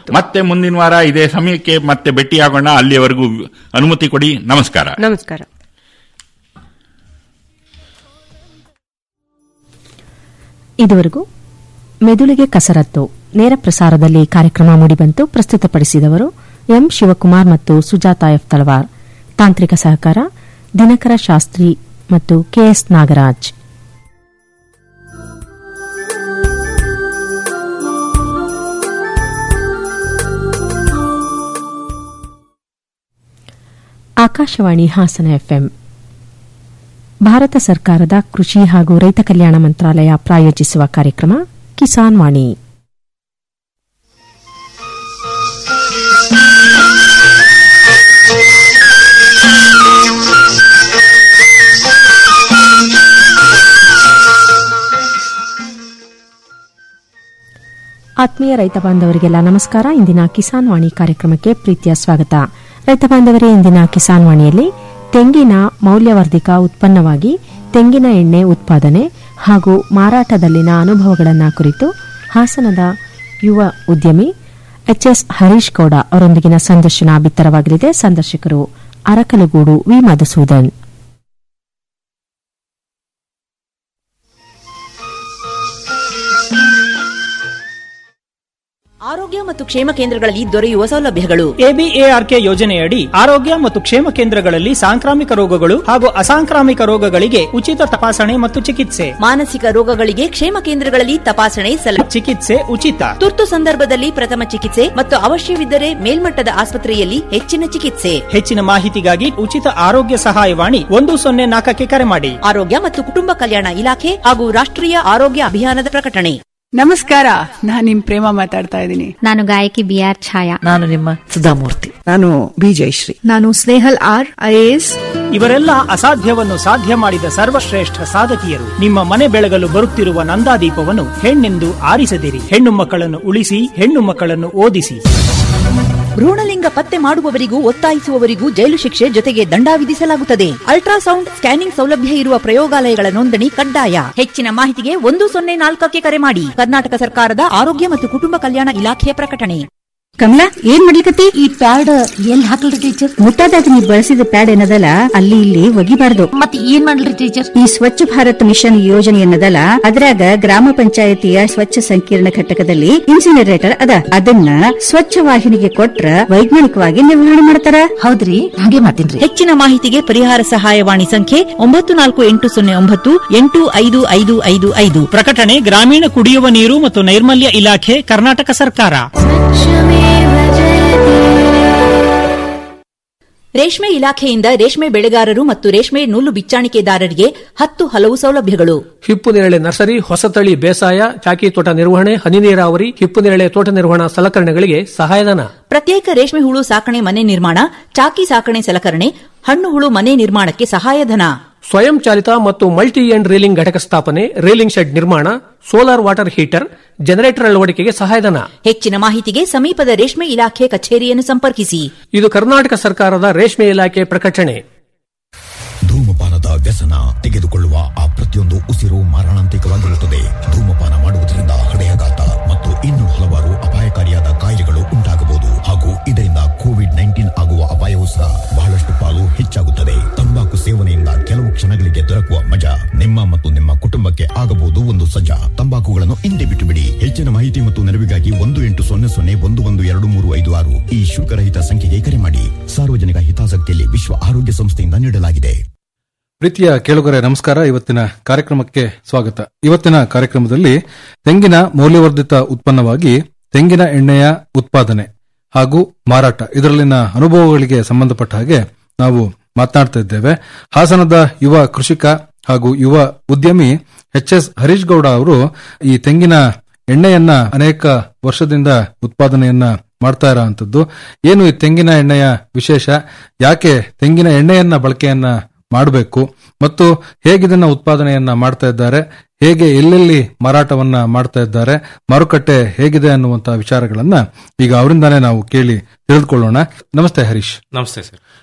ಮತ್ತೆ ಮುಂದಿನ ವಾರ ಇದೇ ಸಮಯಕ್ಕೆ ಮತ್ತೆ ಭೇಟಿಯಾಗೋಣ ಅಲ್ಲಿಯವರೆಗೂ ಅನುಮತಿ ಕೊಡಿ ನಮಸ್ಕಾರ ನಮಸ್ಕಾರ ಇದುವರೆಗೂ ಮೆದುಳಿಗೆ ಕಸರತ್ತು ನೇರ ಪ್ರಸಾರದಲ್ಲಿ ಕಾರ್ಯಕ್ರಮ ಮೂಡಿಬಂತು ಪ್ರಸ್ತುತಪಡಿಸಿದವರು ಎಂ ಶಿವಕುಮಾರ್ ಮತ್ತು ಸುಜಾತಾ ಎಫ್ ತಳವಾರ್ ತಾಂತ್ರಿಕ ಸಹಕಾರ ದಿನಕರ ಶಾಸ್ತ್ರಿ ಮತ್ತು ಕೆಎಸ್ ನಾಗರಾಜ್ ಆಕಾಶವಾಣಿ ಹಾಸನ ಎಫ್ಎಂ ಭಾರತ ಸರ್ಕಾರದ ಕೃಷಿ ಹಾಗೂ ರೈತ ಕಲ್ಯಾಣ ಮಂತ್ರಾಲಯ ಪ್ರಾಯೋಜಿಸುವ ಕಾರ್ಯಕ್ರಮ ಕಿಸಾನ್ ವಾಣಿ ಆತ್ಮೀಯ ರೈತ ಬಾಂಧವರಿಗೆಲ್ಲ ನಮಸ್ಕಾರ ಇಂದಿನ ಕಿಸಾನ್ ವಾಣಿ ಕಾರ್ಯಕ್ರಮಕ್ಕೆ ಪ್ರೀತಿಯ ಸ್ವಾಗತ ರೈತ ಬಾಂಧವರೇ ಇಂದಿನ ಕಿಸಾನ್ ವಾಣಿಯಲ್ಲಿ ತೆಂಗಿನ ಮೌಲ್ಯವರ್ಧಿತ ಉತ್ಪನ್ನವಾಗಿ ತೆಂಗಿನ ಎಣ್ಣೆ ಉತ್ಪಾದನೆ ಹಾಗೂ ಮಾರಾಟದಲ್ಲಿನ ಅನುಭವಗಳನ್ನು ಕುರಿತು ಹಾಸನದ ಯುವ ಉದ್ಯಮಿ ಎಚ್ಎಸ್ ಹರೀಶ್ ಗೌಡ ಅವರೊಂದಿಗಿನ ಸಂದರ್ಶನ ಬಿತ್ತರವಾಗಲಿದೆ ಸಂದರ್ಶಕರು ಅರಕಲಗೂಡು ವಿ ಮಧುಸೂದನ್ ಆರೋಗ್ಯ ಮತ್ತು ಕ್ಷೇಮ ಕೇಂದ್ರಗಳಲ್ಲಿ ದೊರೆಯುವ ಸೌಲಭ್ಯಗಳು ಎಬಿಎಆರ್ಕೆ ಯೋಜನೆಯಡಿ ಆರೋಗ್ಯ ಮತ್ತು ಕ್ಷೇಮ ಕೇಂದ್ರಗಳಲ್ಲಿ ಸಾಂಕ್ರಾಮಿಕ ರೋಗಗಳು ಹಾಗೂ ಅಸಾಂಕ್ರಾಮಿಕ ರೋಗಗಳಿಗೆ ಉಚಿತ ತಪಾಸಣೆ ಮತ್ತು ಚಿಕಿತ್ಸೆ ಮಾನಸಿಕ ರೋಗಗಳಿಗೆ ಕ್ಷೇಮ ಕೇಂದ್ರಗಳಲ್ಲಿ ತಪಾಸಣೆ ಸಲ ಚಿಕಿತ್ಸೆ ಉಚಿತ ತುರ್ತು ಸಂದರ್ಭದಲ್ಲಿ ಪ್ರಥಮ ಚಿಕಿತ್ಸೆ ಮತ್ತು ಅವಶ್ಯವಿದ್ದರೆ ಮೇಲ್ಮಟ್ಟದ ಆಸ್ಪತ್ರೆಯಲ್ಲಿ ಹೆಚ್ಚಿನ ಚಿಕಿತ್ಸೆ ಹೆಚ್ಚಿನ ಮಾಹಿತಿಗಾಗಿ ಉಚಿತ ಆರೋಗ್ಯ ಸಹಾಯವಾಣಿ ಒಂದು ಸೊನ್ನೆ ನಾಲ್ಕಕ್ಕೆ ಕರೆ ಮಾಡಿ ಆರೋಗ್ಯ ಮತ್ತು ಕುಟುಂಬ ಕಲ್ಯಾಣ ಇಲಾಖೆ ಹಾಗೂ ರಾಷ್ಟ್ರೀಯ ಆರೋಗ್ಯ ಅಭಿಯಾನದ ಪ್ರಕಟಣೆ ನಮಸ್ಕಾರ ನಾನ್ ನಿಮ್ ಪ್ರೇಮ ಮಾತಾಡ್ತಾ ಇದ್ದೀನಿ ನಾನು ಗಾಯಕಿ ಬಿ ಆರ್ ಛಾಯಾ ನಾನು ನಿಮ್ಮ ಸುಧಾಮೂರ್ತಿ ನಾನು ಬಿ ಜಯಶ್ರೀ ನಾನು ಸ್ನೇಹಲ್ ಆರ್ ಐಎಎಸ್ ಇವರೆಲ್ಲ ಅಸಾಧ್ಯವನ್ನು ಸಾಧ್ಯ ಮಾಡಿದ ಸರ್ವಶ್ರೇಷ್ಠ ಸಾಧಕಿಯರು ನಿಮ್ಮ ಮನೆ ಬೆಳಗಲು ಬರುತ್ತಿರುವ ನಂದಾದೀಪವನ್ನು ಹೆಣ್ಣೆಂದು ಆರಿಸದಿರಿ ಹೆಣ್ಣು ಮಕ್ಕಳನ್ನು ಉಳಿಸಿ ಹೆಣ್ಣು ಮಕ್ಕಳನ್ನು ಓದಿಸಿ ಭ್ರೂಣಲಿಂಗ ಪತ್ತೆ ಮಾಡುವವರಿಗೂ ಒತ್ತಾಯಿಸುವವರಿಗೂ ಜೈಲು ಶಿಕ್ಷೆ ಜೊತೆಗೆ ದಂಡ ವಿಧಿಸಲಾಗುತ್ತದೆ ಅಲ್ಟ್ರಾಸೌಂಡ್ ಸ್ಕ್ಯಾನಿಂಗ್ ಸೌಲಭ್ಯ ಇರುವ ಪ್ರಯೋಗಾಲಯಗಳ ನೋಂದಣಿ ಕಡ್ಡಾಯ ಹೆಚ್ಚಿನ ಮಾಹಿತಿಗೆ ಒಂದು ಸೊನ್ನೆ ನಾಲ್ಕಕ್ಕೆ ಕರೆ ಮಾಡಿ ಕರ್ನಾಟಕ ಸರ್ಕಾರದ ಆರೋಗ್ಯ ಮತ್ತು ಕುಟುಂಬ ಕಲ್ಯಾಣ ಇಲಾಖೆಯ ಪ್ರಕಟಣೆ ಕಮಲಾ ಏನ್ ಮಾಡ್ಲಿಕತ್ತಿ ಈ ಪ್ಯಾಡ್ ಎಲ್ಲಿ ಹಾಕಲ್ರಿ ಟೀಚರ್ ಮುಟ್ಟಾದಾಗ ನೀವು ಬಳಸಿದ ಪ್ಯಾಡ್ ಏನದಲ್ಲ ಅಲ್ಲಿ ಇಲ್ಲಿ ಒಗಿಬಾರ್ದು ಮತ್ತೆ ಏನ್ ಮಾಡ್ಲಿ ಟೀಚರ್ ಈ ಸ್ವಚ್ಛ ಭಾರತ್ ಮಿಷನ್ ಯೋಜನೆ ಏನದಲ್ಲ ಅದ್ರಾಗ ಗ್ರಾಮ ಪಂಚಾಯತಿಯ ಸ್ವಚ್ಛ ಸಂಕೀರ್ಣ ಘಟಕದಲ್ಲಿ ಇನ್ಸಿನರೇಟರ್ ಅದ ಅದನ್ನ ಸ್ವಚ್ಛ ವಾಹಿನಿಗೆ ಕೊಟ್ರ ವೈಜ್ಞಾನಿಕವಾಗಿ ನಿರ್ವಹಣೆ ಮಾಡ್ತಾರ ಹೌದ್ರಿ ಹಾಗೆ ಮಾಡ್ತೀನ್ರಿ ಹೆಚ್ಚಿನ ಮಾಹಿತಿಗೆ ಪರಿಹಾರ ಸಹಾಯವಾಣಿ ಸಂಖ್ಯೆ ಒಂಬತ್ತು ನಾಲ್ಕು ಎಂಟು ಸೊನ್ನೆ ಒಂಬತ್ತು ಎಂಟು ಐದು ಐದು ಐದು ಐದು ಪ್ರಕಟಣೆ ಗ್ರಾಮೀಣ ಕುಡಿಯುವ ನೀರು ಮತ್ತು ನೈರ್ಮಲ್ಯ ಇಲಾಖೆ ಕರ್ನಾಟಕ ಸರ್ಕಾರ ರೇಷ್ಮೆ ಇಲಾಖೆಯಿಂದ ರೇಷ್ಮೆ ಬೆಳೆಗಾರರು ಮತ್ತು ರೇಷ್ಮೆ ನೂಲು ಬಿಚ್ಚಾಣಿಕೆದಾರರಿಗೆ ಹತ್ತು ಹಲವು ಸೌಲಭ್ಯಗಳು ಹಿಪ್ಪು ನೇರಳೆ ನರ್ಸರಿ ಹೊಸತಳಿ ಬೇಸಾಯ ಚಾಕಿ ತೋಟ ನಿರ್ವಹಣೆ ಹನಿ ನೀರಾವರಿ ಹಿಪ್ಪು ನೇರಳೆ ತೋಟ ನಿರ್ವಹಣಾ ಸಲಕರಣೆಗಳಿಗೆ ಸಹಾಯಧನ ಪ್ರತ್ಯೇಕ ರೇಷ್ಮೆ ಹುಳು ಸಾಕಣೆ ಮನೆ ನಿರ್ಮಾಣ ಚಾಕಿ ಸಾಕಣೆ ಸಲಕರಣೆ ಹಣ್ಣು ಹುಳು ಮನೆ ನಿರ್ಮಾಣಕ್ಕೆ ಸಹಾಯಧನ ಸ್ವಯಂ ಚಾಲಿತ ಮತ್ತು ಮಲ್ಟಿ ಎಂಡ್ ರೀಲಿಂಗ್ ಘಟಕ ಸ್ಥಾಪನೆ ರೀಲಿಂಗ್ ಶೆಡ್ ನಿರ್ಮಾಣ ಸೋಲಾರ್ ವಾಟರ್ ಹೀಟರ್ ಜನರೇಟರ್ ಅಳವಡಿಕೆಗೆ ಸಹಾಯಧನ ಹೆಚ್ಚಿನ ಮಾಹಿತಿಗೆ ಸಮೀಪದ ರೇಷ್ಮೆ ಇಲಾಖೆ ಕಚೇರಿಯನ್ನು ಸಂಪರ್ಕಿಸಿ ಇದು ಕರ್ನಾಟಕ ಸರ್ಕಾರದ ರೇಷ್ಮೆ ಇಲಾಖೆ ಪ್ರಕಟಣೆ ಧೂಮಪಾನದ ವ್ಯಸನ ತೆಗೆದುಕೊಳ್ಳುವ ಆ ಪ್ರತಿಯೊಂದು ಉಸಿರು ಮಾರಣಾಂತಿಕವಾಗಿರುತ್ತದೆ ಧೂಮಪಾನ ಮಾಡುವುದರಿಂದ ಹೃದಯಾಘಾತ ಮತ್ತು ಇನ್ನು ಹಲವಾರು ಅಪಾಯಕಾರಿಯಾದ ಕಾಯಿಲೆಗಳು ಉಂಟಾಗಬಹುದು ಹಾಗೂ ಇದರಿಂದ ಕೋವಿಡ್ ನೈನ್ಟೀನ್ ಆಗುವ ಅಪಾಯವೂ ಸಹ ಬಹಳಷ್ಟು ಪಾಲು ಹೆಚ್ಚಾಗುತ್ತದೆ ತಂಬಾಕು ಸೇವನೆಯಿಂದ ಕೆಲವು ಕ್ಷಣಗಳಿಗೆ ದೊರಕುವ ಮಜಾ ನಿಮ್ಮ ಮತ್ತು ನಿಮ್ಮ ಕುಟುಂಬಕ್ಕೆ ಆಗಬಹುದು ಒಂದು ಸಜ್ಜಾ ತಂಬಾಕುಗಳನ್ನು ಹಿಂದೆ ಬಿಟ್ಟು ಬಿಡಿ ಹೆಚ್ಚಿನ ಮಾಹಿತಿ ಮತ್ತು ನೆರವಿಗಾಗಿ ಒಂದು ಎಂಟು ಸೊನ್ನೆ ಸೊನ್ನೆ ಒಂದು ಒಂದು ಎರಡು ಮೂರು ಐದು ಆರು ಈ ಶುಲ್ಕರಹಿತ ಸಂಖ್ಯೆಗೆ ಕರೆ ಮಾಡಿ ಸಾರ್ವಜನಿಕ ಹಿತಾಸಕ್ತಿಯಲ್ಲಿ ವಿಶ್ವ ಆರೋಗ್ಯ ಸಂಸ್ಥೆಯಿಂದ ನೀಡಲಾಗಿದೆ ಪ್ರೀತಿಯ ಕೇಳುಗರೆ ನಮಸ್ಕಾರ ಇವತ್ತಿನ ಕಾರ್ಯಕ್ರಮಕ್ಕೆ ಸ್ವಾಗತ ಇವತ್ತಿನ ಕಾರ್ಯಕ್ರಮದಲ್ಲಿ ತೆಂಗಿನ ಮೌಲ್ಯವರ್ಧಿತ ಉತ್ಪನ್ನವಾಗಿ ತೆಂಗಿನ ಎಣ್ಣೆಯ ಉತ್ಪಾದನೆ ಹಾಗೂ ಮಾರಾಟ ಇದರಲ್ಲಿನ ಅನುಭವಗಳಿಗೆ ಸಂಬಂಧಪಟ್ಟ ಹಾಗೆ ನಾವು ಮಾತನಾಡ್ತಾ ಇದ್ದೇವೆ ಹಾಸನದ ಯುವ ಕೃಷಿಕ ಹಾಗೂ ಯುವ ಉದ್ಯಮಿ ಎಚ್ ಎಸ್ ಹರೀಶ್ ಗೌಡ ಅವರು ಈ ತೆಂಗಿನ ಎಣ್ಣೆಯನ್ನ ಅನೇಕ ವರ್ಷದಿಂದ ಉತ್ಪಾದನೆಯನ್ನ ಮಾಡ್ತಾ ಇರೋಂಥದ್ದು ಏನು ಈ ತೆಂಗಿನ ಎಣ್ಣೆಯ ವಿಶೇಷ ಯಾಕೆ ತೆಂಗಿನ ಎಣ್ಣೆಯನ್ನ ಬಳಕೆಯನ್ನ ಮಾಡಬೇಕು ಮತ್ತು ಹೇಗಿದನ್ನ ಉತ್ಪಾದನೆಯನ್ನ ಮಾಡ್ತಾ ಇದ್ದಾರೆ ಹೇಗೆ ಎಲ್ಲೆಲ್ಲಿ ಮಾರಾಟವನ್ನ ಮಾಡ್ತಾ ಇದ್ದಾರೆ ಮಾರುಕಟ್ಟೆ ಹೇಗಿದೆ ಅನ್ನುವಂತಹ ವಿಚಾರಗಳನ್ನ ಈಗ ಅವರಿಂದಾನೇ ನಾವು ಕೇಳಿ ತಿಳಿದುಕೊಳ್ಳೋಣ ನಮಸ್ತೆ ಹರೀಶ್ ನಮಸ್ತೆ ಸರ್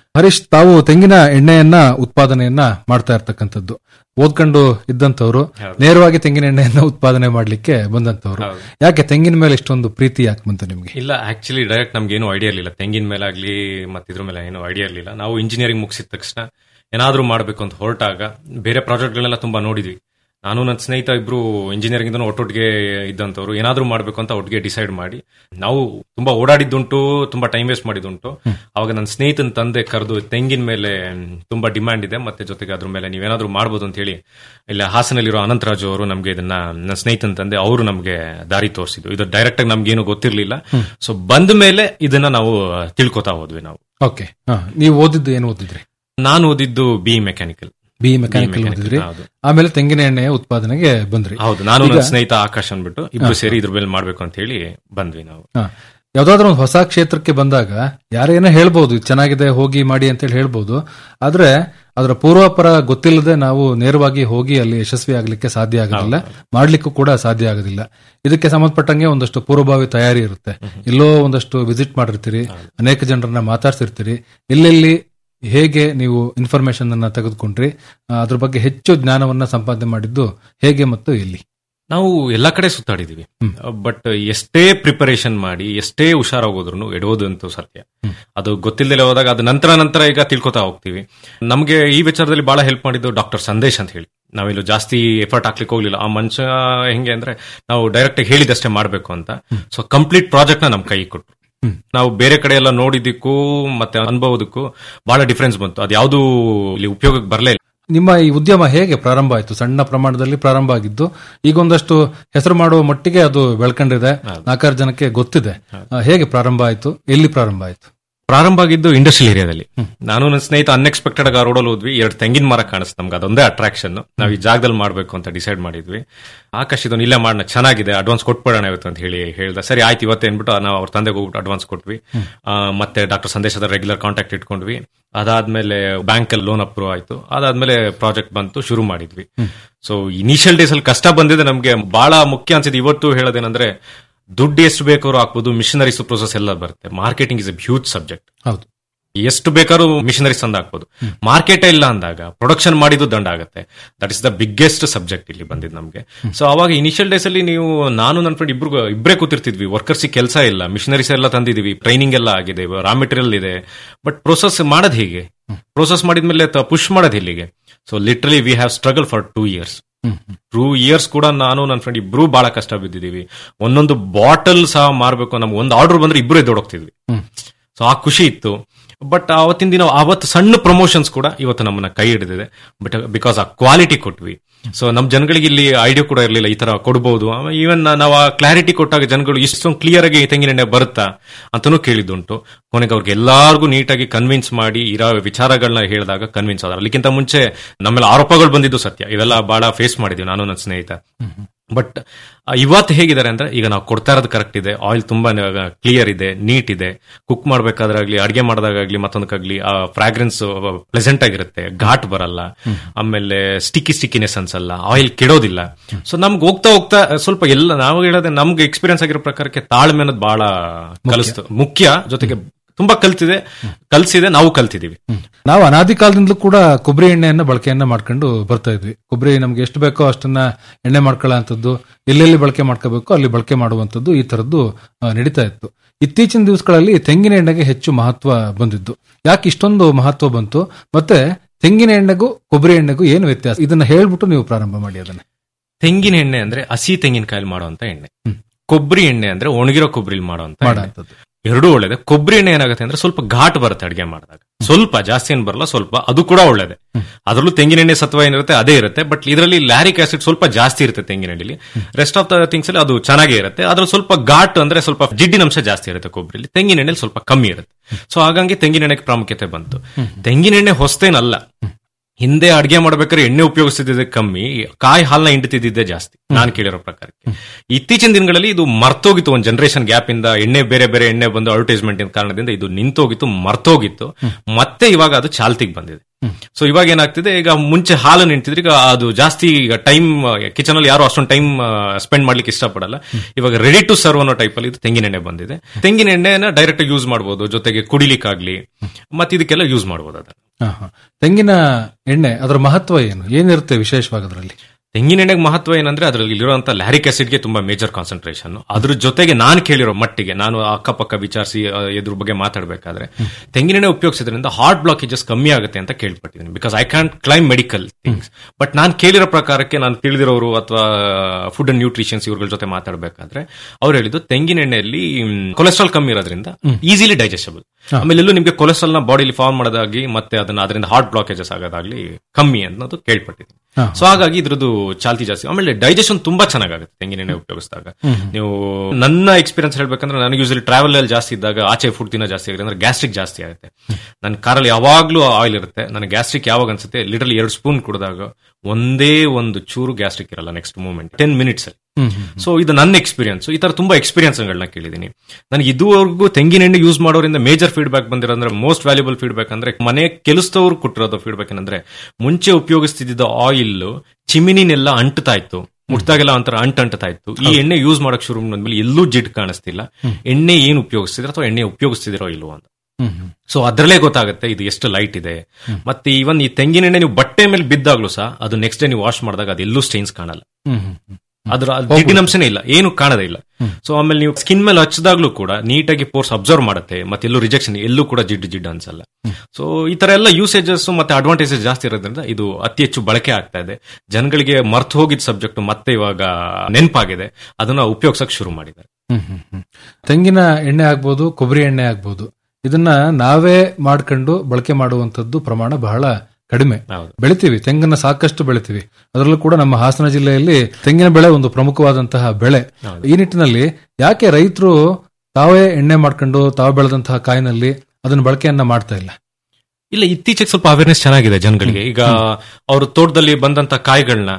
ಹರೀಶ್ ತಾವು ತೆಂಗಿನ ಎಣ್ಣೆಯನ್ನ ಉತ್ಪಾದನೆಯನ್ನ ಮಾಡ್ತಾ ಇರ್ತಕ್ಕಂಥದ್ದು ಓದ್ಕೊಂಡು ಇದ್ದಂತವ್ರು ನೇರವಾಗಿ ತೆಂಗಿನ ಎಣ್ಣೆಯನ್ನ ಉತ್ಪಾದನೆ ಮಾಡ್ಲಿಕ್ಕೆ ಬಂದಂತವ್ರು ಯಾಕೆ ತೆಂಗಿನ ಮೇಲೆ ಇಷ್ಟೊಂದು ಪ್ರೀತಿ ಯಾಕೆ ಬಂತು ನಿಮ್ಗೆ ಇಲ್ಲ ಆಕ್ಚುಲಿ ಡೈರೆಕ್ಟ್ ನಮ್ಗೆ ಏನು ಐಡಿಯಾ ಇರಲಿಲ್ಲ ತೆಂಗಿನ ಮೇಲೆ ಆಗ್ಲಿ ಮತ್ತೆ ಇದ್ರ ಮೇಲೆ ಏನು ಐಡಿಯಾ ಇರಲಿಲ್ಲ ನಾವು ಇಂಜಿನಿಯರಿಂಗ್ ಮುಗಿಸಿದ ತಕ್ಷಣ ಏನಾದ್ರೂ ಮಾಡಬೇಕು ಅಂತ ಹೊರಟಾಗ ಬೇರೆ ಪ್ರಾಜೆಕ್ಟ್ಗಳೆಲ್ಲ ತುಂಬಾ ನೋಡಿದ್ವಿ ನಾನು ನನ್ನ ಸ್ನೇಹಿತ ಇಬ್ರು ಇಂಜಿನಿಯರಿಂಗ್ ಇಂದ ಒಟ್ಟೊಟ್ಟಿಗೆ ಇದ್ದಂತವ್ರು ಏನಾದ್ರೂ ಮಾಡಬೇಕು ಅಂತ ಒಟ್ಟಿಗೆ ಡಿಸೈಡ್ ಮಾಡಿ ನಾವು ತುಂಬಾ ಓಡಾಡಿದ್ದುಂಟು ತುಂಬಾ ಟೈಮ್ ವೇಸ್ಟ್ ಮಾಡಿದ್ದುಂಟು ಅವಾಗ ನನ್ನ ಸ್ನೇಹಿತನ ತಂದೆ ಕರೆದು ತೆಂಗಿನ ಮೇಲೆ ತುಂಬಾ ಡಿಮ್ಯಾಂಡ್ ಇದೆ ಮತ್ತೆ ಜೊತೆಗೆ ಅದ್ರ ಮೇಲೆ ನೀವೇನಾದ್ರೂ ಮಾಡ್ಬೋದು ಅಂತ ಹೇಳಿ ಇಲ್ಲ ಹಾಸನಲ್ಲಿರೋ ಅನಂತರಾಜು ಅವರು ನಮ್ಗೆ ಇದನ್ನ ನನ್ನ ಸ್ನೇಹಿತನ ತಂದೆ ಅವರು ನಮ್ಗೆ ದಾರಿ ತೋರಿಸಿದ್ರು ಇದು ಡೈರೆಕ್ಟ್ ಆಗಿ ನಮ್ಗೆ ಏನು ಗೊತ್ತಿರ್ಲಿಲ್ಲ ಸೊ ಬಂದ ಮೇಲೆ ಇದನ್ನ ನಾವು ತಿಳ್ಕೊತಾ ಹೋದ್ವಿ ನಾವು ಓಕೆ ನೀವು ಓದಿದ್ದು ಏನು ಓದಿದ್ರಿ ನಾನು ಓದಿದ್ದು ಬಿ ಮೆಕ್ಯಾನಿಕಲ್ ಬಿ ಮೆಕ್ಯಾನಿಕಲ್ ಓದಿದ್ರಿ ಹೌದು. ಆಮೇಲೆ ತೆಂಗಿನ ಎಣ್ಣೆಯ ಉತ್ಪಾದನೆಗೆ ಬಂದ್ರಿ ಹೌದು ನಾನು ಈಗ- ನನ್ನ ಸ್ನೇಹಿತ ಆಕಾಶ್ ಅಂದ್ಬಿಟ್ಟು ಇಬ್ರು ಹಾ. ಸೇರಿ ಇದ್ರ ಮೇಲೆ ಮಾಡ್ಬೇಕು ಅಂತ ಹೇಳಿ ಬಂದ್ವಿ ನಾವು ಹಾ. ಯಾವ್ದಾದ್ರು ಒಂದು ಹೊಸ ಕ್ಷೇತ್ರಕ್ಕೆ ಬಂದಾಗ ಯಾರೇನೋ ಹೇಳ್ಬೋದು ಇದು ಚೆನ್ನಾಗಿದೆ ಹೋಗಿ ಮಾಡಿ ಅಂತ ಹೇಳಿ ಹೇಳ್ಬೋದು ಆದ್ರೆ ಅದರ ಪೂರ್ವಾಪರ ಗೊತ್ತಿಲ್ಲದೆ ನಾವು ನೇರವಾಗಿ ಹೋಗಿ ಅಲ್ಲಿ ಯಶಸ್ವಿ ಆಗ್ಲಿಕ್ಕೆ ಸಾಧ್ಯ ಆಗೋದಿಲ್ಲ ಮಾಡ್ಲಿಕ್ಕೂ ಕೂಡ ಸಾಧ್ಯ ಆಗೋದಿಲ್ಲ ಇದಕ್ಕೆ ಸಂಬಂಧಪಟ್ಟಂಗೆ ಒಂದಷ್ಟು ಪೂರ್ವಭಾವಿ ತಯಾರಿ ಇರುತ್ತೆ ಎಲ್ಲೋ ಒಂದಷ್ಟು ವಿಸಿಟ್ ಮಾಡಿರ್ತೀರಿ ಅನೇಕ ಜನರನ್ನ ಮಾತಾಡ್ಸಿರ್ತೀರಿ ಎಲ್ಲೆಲ್ಲಿ ಹೇಗೆ ನೀವು ಇನ್ಫಾರ್ಮೇಶನ್ ಅನ್ನ ತೆಗೆದುಕೊಂಡ್ರಿ ಆ, ಅದ್ರ ಬಗ್ಗೆ ಹೆಚ್ಚು ಜ್ಞಾನವನ್ನ ಸಂಪಾದನೆ ಮಾಡಿದ್ದು ಹೇಗೆ ಮತ್ತು ಎಲ್ಲಿ ನಾವು ಎಲ್ಲಾ ಕಡೆ ಸುತ್ತಾಡಿದೀವಿ ಬಟ್ ಎಷ್ಟೇ ಪ್ರಿಪರೇಷನ್ ಮಾಡಿ ಎಷ್ಟೇ ಹುಷಾರಾಗೋದ್ರು ಎಡೋದು ಅಂತೂ ಸತ್ಯ ಅದು ಗೊತ್ತಿಲ್ಲದೆ ಹೋದಾಗ ಅದು ನಂತರ ನಂತರ ಈಗ ತಿಳ್ಕೊತಾ ಹೋಗ್ತೀವಿ ನಮಗೆ ಈ ವಿಚಾರದಲ್ಲಿ ಬಹಳ ಹೆಲ್ಪ್ ಮಾಡಿದ್ದು ಡಾಕ್ಟರ್ ಸಂದೇಶ್ ಅಂತ ಹೇಳಿ ನಾವಿಲ್ಲಿ ಜಾಸ್ತಿ ಎಫರ್ಟ್ ಹಾಕ್ಲಿಕ್ಕೆ ಹೋಗ್ಲಿಲ್ಲ ಆ ಮನುಷ್ಯ ಹೆಂಗೆ ಅಂದ್ರೆ ನಾವು ಡೈರೆಕ್ಟ್ ಹೇಳಿದಷ್ಟೇ ಮಾಡ್ಬೇಕು ಅಂತ ಸೊ ಕಂಪ್ಲೀಟ್ ಪ್ರಾಜೆಕ್ಟ್ ನ ನಮ್ ಕೈ ಕೊಟ್ರು ನಾವು ಬೇರೆ ಕಡೆ ಎಲ್ಲ ನೋಡಿದ್ದಕ್ಕೂ ಮತ್ತೆ ಅನುಭವದಕ್ಕೂ ಬಹಳ ಡಿಫ್ರೆನ್ಸ್ ಬಂತು ಅದು ಯಾವುದು ಇಲ್ಲಿ ಉಪಯೋಗಕ್ಕೆ ಬರಲೇ ಇಲ್ಲ ನಿಮ್ಮ ಈ ಉದ್ಯಮ ಹೇಗೆ ಪ್ರಾರಂಭ ಆಯಿತು ಸಣ್ಣ ಪ್ರಮಾಣದಲ್ಲಿ ಪ್ರಾರಂಭ ಆಗಿದ್ದು ಈಗ ಒಂದಷ್ಟು ಹೆಸರು ಮಾಡುವ ಮಟ್ಟಿಗೆ ಅದು ಬೆಳ್ಕೊಂಡಿದೆ ನಾಲ್ಕಾರು ಜನಕ್ಕೆ ಗೊತ್ತಿದೆ ಆ, ಹೇಗೆ ಪ್ರಾರಂಭ ಆಯಿತು ಎಲ್ಲಿ ಪ್ರಾರಂಭ ಆಯಿತು ಪ್ರಾರಂಭ ಆಗಿದ್ದು ಇಂಡಸ್ಟ್ರಿಯಲ್ ಏರಿಯಾದಲ್ಲಿ ನಾನು ನನ್ನ ಸ್ನೇಹಿತ ಅನ್ಎಕ್ಸ್ಪೆಕ್ಟೆಡ್ ಆಗಿ ರೋಡಲ್ಲಿ ಹೋದ್ವಿ ಎರಡು ತೆಂಗಿನ ಮರ ಕಾಣಿಸ್ತು ನಮ್ಗೆ ಅದೊಂದೇ ಅಟ್ರಾಕ್ಷನ್ ನಾವು ಈ ಜಾಗದಲ್ಲಿ ಮಾಡ್ಬೇಕು ಅಂತ ಡಿಸೈಡ್ ಮಾಡಿದ್ವಿ ಆಕಾಶ್ ಇದನ್ನ ಇಲ್ಲೇ ಮಾಡೋಣ ಚೆನ್ನಾಗಿದೆ ಅಡ್ವಾನ್ಸ್ ಕೊಟ್ಬಿಡೋಣ ಇವತ್ತು ಅಂತ ಹೇಳಿ ಹೇಳ್ದ ಸರಿ ಆಯ್ತು ಇವತ್ತು ಏನ್ಬಿಟ್ಟು ನಾವು ಅವ್ರ ತಂದೆಗೆ ಹೋಗ್ಬಿಟ್ಟು ಅಡ್ವಾನ್ಸ್ ಕೊಟ್ವಿ ಆ, ಮತ್ತೆ ಡಾಕ್ಟರ್ ಸಂದೇಶದ ರೆಗ್ಯುಲರ್ ಕಾಂಟ್ಯಾಕ್ಟ್ ಇಟ್ಕೊಂಡ್ವಿ ಅದಾದ್ಮೇಲೆ ಬ್ಯಾಂಕ್ ಅಲ್ಲಿ ಲೋನ್ ಅಪ್ರೂವ್ ಆಯ್ತು ಅದಾದ್ಮೇಲೆ ಪ್ರಾಜೆಕ್ಟ್ ಬಂತು ಶುರು ಮಾಡಿದ್ವಿ ಸೊ ಇನಿಷಿಯಲ್ ಡೇಸ್ ಅಲ್ಲಿ ಕಷ್ಟ ಬಂದಿದೆ ನಮ್ಗೆ ಬಹಳ ಮುಖ್ಯ ಅನ್ಸಿದೆ ಇವತ್ತು ಹೇಳೋದೇನಂದ್ರೆ ದುಡ್ಡು ಎಷ್ಟು ಬೇಕಾದ್ರೂ ಹಾಕ್ಬೋದು ಮಿಷನರೀಸ್ ಪ್ರೊಸೆಸ್ ಎಲ್ಲ ಬರುತ್ತೆ marketing is a huge subject ಹೌದು ಎಷ್ಟು ಬೇಕಾದ್ರೂ ಮಿಷನರೀಸ್ ತಂದು ಹಾಕ್ಬೋದು ಮಾರ್ಕೆಟ್ ಇಲ್ಲ ಅಂದಾಗ ಪ್ರೊಡಕ್ಷನ್ ಮಾಡಿದ್ದು ದಂಡ ಆಗುತ್ತೆ that is the biggest subject ಇಲ್ಲಿ ಬಂದಿದ್ದು ನಮಗೆ ಸೊ ಅವಾಗ ಇನಿಷಿಯಲ್ ಡೇಸ್ ಅಲ್ಲಿ ನೀವು ನಾನು ನನ್ನ ಫ್ರೆಂಡ್ ಇಬ್ರು ಇಬ್ಬರೇ ಕೂತಿರ್ತಿದ್ವಿ ವರ್ಕರ್ಸ್ ಕೆಲಸ ಇಲ್ಲ ಮಿಷನರೀಸ್ ಎಲ್ಲ ತಂದಿದೀವಿ ಟ್ರೈನಿಂಗ್ ಎಲ್ಲ ಆಗಿದೆ ರಾ ಮೆಟೀರಿಯಲ್ ಇದೆ ಬಟ್ ಪ್ರೊಸೆಸ್ ಮಾಡೋದು ಹೇಗೆ ಪ್ರೊಸೆಸ್ ಮಾಡಿದ್ಮೇಲೆ ಪುಷ್ ಮಾಡೋದು ಇಲ್ಲಿಗೆ so literally we have struggle for two years two years ಕೂಡ ನಾನು ನನ್ನ ಫ್ರೆಂಡ್ ಇಬ್ರು ಬಹಳ ಕಷ್ಟ ಬಿದ್ದಿದ್ದೀವಿ ಒಂದೊಂದು ಬಾಟಲ್ ಸಹ ಮಾರ್ಬೇಕು ನಮ್ಗೆ ಒಂದು ಆರ್ಡರ್ ಬಂದ್ರೆ ಇಬ್ರು ಎದ್ದೋಡೋಗ್ತಿದ್ವಿ ಸೊ ಆ ಖುಷಿ ಇತ್ತು ಬಟ್ ಅವತ್ತಿನ ದಿನ ಅವತ್ತು ಸಣ್ಣ ಪ್ರಮೋಷನ್ಸ್ ಕೂಡ ಇವತ್ತು ನಮ್ಮನ್ನ ಕೈ ಹಿಡಿದಿದೆ ಬಟ್ ಬಿಕಾಸ್ ಆ ಕ್ವಾಲಿಟಿ ಕೊಟ್ವಿ ಸೊ ನಮ್ಮ ಜನಗಳಿಗೆ ಇಲ್ಲಿ ಐಡಿಯಾ ಕೂಡ ಇರಲಿಲ್ಲ ಈ ತರ ಕೊಡಬಹುದು ಈವನ್ ನಾವು ಆ ಕ್ಲಾರಿಟಿ ಕೊಟ್ಟಾಗ ಜನಗಳು ಇಷ್ಟೊಂದು ಕ್ಲಿಯರ್ ಆಗಿ ತೆಂಗಿನ ಎಣ್ಣೆ ಬರುತ್ತಾ ಅಂತಾನೂ ಕೇಳಿದ್ದುಂಟು ಕೊನೆಗೆ ಅವ್ರಿಗೆ ಎಲ್ಲಾರ್ಗೂ ನೀಟಾಗಿ ಕನ್ವಿನ್ಸ್ ಮಾಡಿ ಇರೋ ವಿಚಾರಗಳನ್ನ ಹೇಳಿದಾಗ ಕನ್ವಿನ್ಸ್ ಆದ್ರೆ ಅದಕ್ಕಿಂತ ಮುಂಚೆ ನಮ್ಮೆಲ್ಲ ಆರೋಪಗಳು ಬಂದಿದ್ದು ಸತ್ಯ ಇವೆಲ್ಲ ಬಹಳ ಫೇಸ್ ಮಾಡಿದ್ವಿ ನಾನು ನನ್ನ ಸ್ನೇಹಿತ ಬಟ್ ಇವತ್ತು ಹೇಗಿದ್ದಾರೆ ಅಂದ್ರೆ ಈಗ ನಾವು ಕೊಡ್ತಾ ಇರೋದು ಕರೆಕ್ಟ್ ಇದೆ ಆಯಿಲ್ ತುಂಬಾ ಕ್ಲಿಯರ್ ಇದೆ ನೀಟ್ ಇದೆ ಕುಕ್ ಮಾಡ್ಬೇಕಾದ್ರಾಗ್ಲಿ ಅಡಿಗೆ ಮಾಡಿದಾಗಲಿ ಮತ್ತೊಂದಕ್ಕಾಗ್ಲಿ ಆ ಫ್ರಾಗ್ರೆನ್ಸ್ ಪ್ಲೆಸೆಂಟ್ ಆಗಿರುತ್ತೆ ಘಾಟ್ ಬರಲ್ಲ ಆಮೇಲೆ ಸ್ಟಿಕ್ಕಿ ಸ್ಟಿಕ್ಕಿನೆಸ್ ಅನ್ಸಲ್ಲ ಆಯಿಲ್ ಕೆಡೋದಿಲ್ಲ ಸೊ ನಮ್ಗೆ ಹೋಗ್ತಾ ಹೋಗ್ತಾ ಸ್ವಲ್ಪ ಎಲ್ಲ ನಾವು ಹೇಳೋದೇ ನಮ್ಗೆ ಎಕ್ಸ್ಪೀರಿಯನ್ಸ್ ಆಗಿರೋ ಪ್ರಕಾರಕ್ಕೆ ತಾಳ್ಮೆ ಅನ್ನೋದು ಬಹಳ ಕಲಿಸ್ತು ಮುಖ್ಯ ಜೊತೆಗೆ ತುಂಬಾ ಕಲ್ತಿದೆ ಕಲ್ಸಿದೆ ನಾವು ಕಲ್ತಿದೀವಿ ನಾವು ಅನಾದಿ ಕಾಲದಿಂದಲೂ ಕೂಡ ಕೊಬ್ಬರಿ ಎಣ್ಣೆಯನ್ನ ಬಳಕೆಯನ್ನ ಮಾಡ್ಕೊಂಡು ಬರ್ತಾ ಇದ್ವಿ ಕೊಬ್ಬರಿ ನಮ್ಗೆ ಎಷ್ಟು ಬೇಕೋ ಅಷ್ಟನ್ನ ಎಣ್ಣೆ ಮಾಡ್ಕೊಳ್ಳೋ ಎಲ್ಲೆಲ್ಲಿ ಬಳಕೆ ಮಾಡ್ಕೋಬೇಕು ಅಲ್ಲಿ ಬಳಕೆ ಮಾಡುವಂತದ್ದು ಈ ತರದ್ದು ಆ, ನಡೀತಾ ಇತ್ತು ಇತ್ತೀಚಿನ ದಿವಸಗಳಲ್ಲಿ ತೆಂಗಿನ ಎಣ್ಣೆಗೆ ಹೆಚ್ಚು ಮಹತ್ವ ಬಂದಿದ್ದು ಯಾಕೆ ಇಷ್ಟೊಂದು ಮಹತ್ವ ಬಂತು ಮತ್ತೆ ತೆಂಗಿನ ಎಣ್ಣೆಗೂ ಕೊಬ್ಬರಿ ಎಣ್ಣೆಗೂ ಏನು ವ್ಯತ್ಯಾಸ ಇದನ್ನ ಹೇಳ್ಬಿಟ್ಟು ನೀವು ಪ್ರಾರಂಭ ಮಾಡಿ ಅದನ್ನ ತೆಂಗಿನ ಎಣ್ಣೆ ಅಂದ್ರೆ ಹಸಿ ತೆಂಗಿನಕಾಯಲ್ಲಿ ಮಾಡುವಂತ ಎಣ್ಣೆ ಕೊಬ್ಬರಿ ಎಣ್ಣೆ ಅಂದ್ರೆ ಒಣಗಿರೋ ಕೊಬ್ಬರಿಲಿ ಮಾಡುವಂತ ಎಣ್ಣೆ. ಮಾಡೋಂಥದ್ದು ಎರಡೂ ಒಳ್ಳೇದೆ ಕೊಬ್ಬರಿ ಎಣ್ಣೆ ಏನಾಗುತ್ತೆ ಅಂದ್ರೆ ಸ್ವಲ್ಪ ಘಾಟ್ ಬರುತ್ತೆ ಅಡಿಗೆ ಮಾಡಿದಾಗ ಸ್ವಲ್ಪ ಜಾಸ್ತಿ ಏನ್ ಬರಲ್ಲ ಸ್ವಲ್ಪ ಅದು ಕೂಡ ಒಳ್ಳೇದೆ ಅದರಲ್ಲೂ ತೆಂಗಿನ ಎಣ್ಣೆ ಸತ್ವ ಏನಿರುತ್ತೆ ಅದೇ ಇರುತ್ತೆ ಬಟ್ ಇದರಲ್ಲಿ ಲ್ಯಾರಿಕ್ ಆಸಿಡ್ ಸ್ವಲ್ಪ ಜಾಸ್ತಿ ಇರುತ್ತೆ ತೆಂಗಿನ ಎಣ್ಣೆಲಿ ರೆಸ್ಟ್ ಆಫ್ ದ ಥಿಂಗ್ಸ್ ಅಲ್ಲಿ ಅದು ಚೆನ್ನಾಗೇ ಇರುತ್ತೆ ಅದ್ರಲ್ಲಿ ಸ್ವಲ್ಪ ಘಾಟ್ ಅಂದ್ರೆ ಸ್ವಲ್ಪ ಜಿಡ್ಡಿನ ಅಂಶ ಜಾಸ್ತಿ ಇರುತ್ತೆ ಕೊಬ್ಬರಿಲಿ ತೆಂಗಿನ ಎಣ್ಣೆಲಿ ಸ್ವಲ್ಪ ಕಮ್ಮಿ ಇರುತ್ತೆ ಸೊ ಹಾಗಾಗಿ ತೆಂಗಿನ ಎಣ್ಣೆಗೆ ಪ್ರಾಮುಖ್ಯತೆ ಬಂತು ತೆಂಗಿನ ಎಣ್ಣೆ ಹೊಸ್ತೇನಲ್ಲ ಹಿಂದೆ ಅಡಿಗೆ ಮಾಡ್ಬೇಕಾದ್ರೆ ಎಣ್ಣೆ ಉಪಯೋಗಿಸ್ತಿದ್ದೆ ಕಮ್ಮಿ ಕಾಯಿ ಹಾಲ್ನ ಹಿಂಡ್ತಿದ್ದೆ ಜಾಸ್ತಿ ನಾನು ಕೇಳಿರೋ ಪ್ರಕಾರಕ್ಕೆ ಇತ್ತೀಚಿನ ದಿನಗಳಲ್ಲಿ ಇದು ಮರ್ತೋಗಿತ್ತು ಒಂದು ಜನರೇಷನ್ ಗ್ಯಾಪ್ ಇಂದ ಎಣ್ಣೆ ಬೇರೆ ಬೇರೆ ಎಣ್ಣೆ ಬಂದು ಅಡ್ವರ್ಟೈಸ್ಮೆಂಟ್ ಕಾರಣದಿಂದ ಇದು ನಿಂತೋಗಿತ್ತು ಮರ್ತೋಗಿತ್ತು ಮತ್ತೆ ಇವಾಗ ಅದು ಚಾಲ್ತಿಗೆ ಬಂದಿದೆ ಸೊ ಇವಾಗ ಏನಾಗ್ತಿದೆ ಈಗ ಮುಂಚೆ ಹಾಲು ನಿಂತಿದ್ರೆ ಈಗ ಅದು ಜಾಸ್ತಿ ಈಗ ಟೈಮ್ ಕಿಚನ್ ಅಲ್ಲಿ ಯಾರು ಅಷ್ಟೊಂದು ಟೈಮ್ ಸ್ಪೆಂಡ್ ಮಾಡ್ಲಿಕ್ಕೆ ಇಷ್ಟಪಡಲ್ಲ ಇವಾಗ ರೆಡಿ ಟು ಸರ್ವ್ ಅನ್ನೋ ಟೈಪ್ ಅಲ್ಲಿ ಇದು ತೆಂಗಿನ ಎಣ್ಣೆ ಬಂದಿದೆ ತೆಂಗಿನ ಎಣ್ಣೆನ ಡೈರೆಕ್ಟ್ ಯೂಸ್ ಮಾಡಬಹುದು ಜೊತೆಗೆ ಕುಡಿಲಿಕ್ಕಾಗ್ಲಿ ಮತ್ತೆ ಇದಕ್ಕೆಲ್ಲ ಯೂಸ್ ಮಾಡಬಹುದು ಅದನ್ನ ಹಾ, ಹಾ. ತೆಂಗಿನ ಎಣ್ಣೆ ಅದರ ಮಹತ್ವ ಏನು ಏನಿರುತ್ತೆ ವಿಶೇಷವಾಗಿ ಅದರಲ್ಲಿ ತೆಂಗಿನ ಎಣ್ಣೆಗೆ ಮಹತ್ವ ಏನಂದ್ರೆ ಅದರಲ್ಲಿ ಇರುವಂತ ಲ್ಯಾರಿಕ್ ಆಸಿಡ್ಗೆ ತುಂಬಾ ಮೇಜರ್ ಕಾನ್ಸಂಟ್ರೇಷನ್ ಅದ್ರ ಜೊತೆಗೆ ನಾನು ಕೇಳಿರೋ ಮಟ್ಟಿಗೆ ನಾನು ಅಕ್ಕಪಕ್ಕ ವಿಚಾರಿಸಿ ಇದ್ರ ಬಗ್ಗೆ ಮಾತಾಡಬೇಕಾದ್ರೆ ತೆಂಗಿನ ಎಣ್ಣೆ ಉಪಯೋಗಿಸೋದ್ರಿಂದ ಹಾರ್ಟ್ ಬ್ಲಾಕೇಜಸ್ ಕಮ್ಮಿ ಆಗುತ್ತೆ ಅಂತ ಕೇಳ್ಪಟ್ಟಿದ್ದೀನಿ because I can claim medical things but ನಾನು ಕೇಳಿರೋ ಪ್ರಕಾರಕ್ಕೆ ನಾನು ತಿಳಿದಿರೋರು ಅಥವಾ ಫುಡ್ ಅಂಡ್ ನ್ಯೂಟ್ರಿಷನ್ಸ್ ಇವ್ರಗಳ ಜೊತೆ ಮಾತಾಡಬೇಕಾದ್ರೆ ಅವ್ರು ಹೇಳಿದ್ದು ತೆಂಗಿನ ಎಣ್ಣೆಯಲ್ಲಿ ಕೊಲೆಸ್ಟ್ರಾಲ್ ಕಮ್ಮಿ ಇರೋದ್ರಿಂದ ಈಸಿಲಿ ಡೈಜೆಸ್ಟಬಲ್ ಆಮೇಲೆ ಎಲ್ಲೂ ನಿಮಗೆ ಕೊಲೆಸ್ಟ್ರಾಲ್ ನ ಬಾಡಿಲಿ ಫಾರ್ಮ್ ಮಾಡೋದಾಗಿ ಮತ್ತೆ ಅದನ್ನ ಅದರಿಂದ ಹಾರ್ಟ್ ಬ್ಲಾಕೇಜಸ್ ಆಗೋದಾಗ್ಲಿ ಕಮ್ಮಿ ಅನ್ನೋದು ಕೇಳ್ಪಟ್ಟಿದ್ದೀನಿ ಹಾ. ಸೊ ಹಾಗಾಗಿ ಇದ್ರದ್ದು ಚಾಲ್ತಿ ಜಾಸ್ತಿ ಆಮೇಲೆ ಡೈಜೆಷನ್ ತುಂಬಾ ಚೆನ್ನಾಗುತ್ತೆ ತೆಂಗಿನ ಎಣ್ಣೆ ಉಪಯೋಗಿಸಿದಾಗ ನೀವು ನನ್ನ ಎಕ್ಸ್ಪೀರಿಯನ್ಸ್ ಹೇಳ್ಬೇಕಂದ್ರೆ ನನಗೆ ಯೂಸಲಿ ಟ್ರಾವೆಲ್ ಅಲ್ಲಿ ಜಾಸ್ತಿ ಇದ್ದಾಗ ಆಚೆ ಫುಡ್ ತಿನ್ನೋ ಜಾಸ್ತಿ ಆಗುತ್ತೆ ಅಂದ್ರೆ ಗ್ಯಾಸ್ಟ್ರಿಕ್ ಜಾಸ್ತಿ ಆಗುತ್ತೆ ನನ್ನ ಕಾರಲ್ಲಿ ಯಾವಾಗ್ಲೂ ಆಯಿಲ್ ಇರುತ್ತೆ ನನಗೆ ಗ್ಯಾಸ್ಟ್ರಿಕ್ ಯಾವಾಗ ಅನ್ಸುತ್ತೆ ಲಿಟರಲಿ ಎರಡು ಸ್ಪೂನ್ ಕುಡಿದಾಗ ಒಂದೇ ಒಂದು ಚೂರು ಗ್ಯಾಸ್ಟ್ರಿಕ್ ಇರಲ್ಲ ನೆಕ್ಸ್ಟ್ ಮೂಮೆಂಟ್ ಟೆನ್ ಮಿನಿಟ್ಸ್ ಅಲ್ಲಿ ಸೊ ಇದು ನನ್ನ ಎಕ್ಸ್ಪೀರಿಯನ್ಸ್ ಈ ತರ ತುಂಬಾ ಎಕ್ಸ್ಪೀರಿಯನ್ಸ್ ಗಳನ್ನ ಕೇಳಿದೀನಿ ನನಗೆ ಇದುವರೆಗೂ ತೆಂಗಿನ ಎಣ್ಣೆ ಯೂಸ್ ಮಾಡೋದ್ರಿಂದ ಮೇಜರ್ ಫೀಡ್ಬ್ಯಾಕ್ ಬಂದಿರೋ ಅಂದ್ರೆ ಮೋಸ್ಟ್ ವ್ಯಾಲ್ಯೂಬಲ್ ಫೀಡ್ಬ್ಯಾಕ್ ಅಂದ್ರೆ ಮನೆ ಕೆಲಸದವ್ರು ಕೊಟ್ಟಿರೋದು ಫೀಡ್ಬ್ಯಾಕ್ ಏನಂದ್ರೆ ಮುಂಚೆ ಉಪಯೋಗಿಸ್ತಿದ್ದ ಆಯಿಲ್ ಚಿಮಿನಿನೆಲ್ಲ ಅಂಟ್ತಾ ಇತ್ತು ಮುಟ್ದಾಗೆಲ್ಲ ಒಂಥರ ಅಂಟ್ ಅಂಟ್ತಾ ಇತ್ತು ಈ ಎಣ್ಣೆ ಯೂಸ್ ಮಾಡಕ್ ಶುರು ಮಾಡಿದ್ಮೇಲೆ ಎಲ್ಲೂ ಜಿಡ್ ಕಾಣಿಸ್ತಿಲ್ಲ ಎಣ್ಣೆ ಏನ್ ಉಪಯೋಗಿಸ್ತಿದ್ರೆ ಅಥವಾ ಎಣ್ಣೆ ಉಪಯೋಗಿಸ್ತಿದಿರೋ ಇಲ್ವೋ ಅಂತ ಸೊ ಅದ್ರಲ್ಲೇ ಗೊತ್ತಾಗುತ್ತೆ ಇದು ಎಷ್ಟು ಲೈಟ್ ಇದೆ ಮತ್ತೆ ಇವನ್ ಈ ತೆಂಗಿನ ಎಣ್ಣೆ ನೀವು ಬಟ್ಟೆ ಮೇಲೆ ಬಿದ್ದಾಗ್ಲೂ ಸಹ ಅದು ನೆಕ್ಸ್ಟ್ ಡೇ ನೀವು ವಾಶ್ ಮಾಡಿದಾಗ ಅದು ಎಲ್ಲೂ ಸ್ಟೈನ್ಸ್ ಕಾಣಲ್ಲ ಅದ್ರ ಜಿಡ್ಡಿನ ಅಂಶನೇ ಇಲ್ಲ ಏನು ಕಾಣದೇ ಇಲ್ಲ ಸೊ ಆಮೇಲೆ ನೀವು ಸ್ಕಿನ್ ಮೇಲೆ ಹಚ್ಚದಾಗ್ಲೂ ಕೂಡ ನೀಟಾಗಿ ಪೋರ್ಸ್ ಅಬ್ಸರ್ವ್ ಮಾಡುತ್ತೆ ಮತ್ತೆ ಎಲ್ಲೂ ರಿಜೆಕ್ಷನ್ ಎಲ್ಲೂ ಕೂಡ ಜಿಡ್ ಜಿಡ್ ಅನ್ಸಲ್ಲ ಸೊ ಈ ತರ ಎಲ್ಲ ಯೂಸೇಜಸ್ ಮತ್ತೆ ಅಡ್ವಾಂಟೇಜಸ್ ಜಾಸ್ತಿ ಇರೋದ್ರಿಂದ ಇದು ಅತಿ ಹೆಚ್ಚು ಬಳಕೆ ಆಗ್ತಾ ಇದೆ ಜನಗಳಿಗೆ ಮರ್ತು ಹೋಗಿದ್ದ ಸಬ್ಜೆಕ್ಟ್ ಮತ್ತೆ ಇವಾಗ ನೆನಪಾಗಿದೆ ಅದನ್ನ ಉಪಯೋಗಿಸಕ್ ಶುರು ಮಾಡಿದ್ದಾರೆ ಹ್ಮ್, ಹ್ಮ್, ಹ್ಮ್. ತೆಂಗಿನ ಎಣ್ಣೆ ಆಗ್ಬೋದು ಕೊಬ್ಬರಿ ಎಣ್ಣೆ ಆಗ್ಬೋದು ಇದನ್ನ ನಾವೇ ಮಾಡ್ಕೊಂಡು ಬಳಕೆ ಮಾಡುವಂತದ್ದು ಪ್ರಮಾಣ ಬಹಳ ಕಡಿಮೆ ಬೆಳಿತೀವಿ ತೆಂಗನ್ನ ಸಾಕಷ್ಟು ಬೆಳಿತೀವಿ ಅದರಲ್ಲೂ ಕೂಡ ನಮ್ಮ ಹಾಸನ ಜಿಲ್ಲೆಯಲ್ಲಿ ತೆಂಗಿನ ಬೆಳೆ ಒಂದು ಪ್ರಮುಖವಾದಂತಹ ಬೆಳೆ ಈ ನಿಟ್ಟಿನಲ್ಲಿ ಯಾಕೆ ರೈತರು ತಾವೇ ಎಣ್ಣೆ ಮಾಡ್ಕೊಂಡು ತಾವು ಬೆಳೆದಂತಹ ಕಾಯಿನಲ್ಲಿ ಅದನ್ನ ಬಳಕೆಯನ್ನ ಮಾಡ್ತಾ ಇಲ್ಲ ಇಲ್ಲ ಇತ್ತೀಚೆಗೆ ಸ್ವಲ್ಪ ಅವೇರ್ನೆಸ್ ಚೆನ್ನಾಗಿದೆ ಜನಗಳಿಗೆ ಈಗ ಅವ್ರ ತೋಟದಲ್ಲಿ ಬಂದಂತ ಕಾಯಿಗಳನ್ನ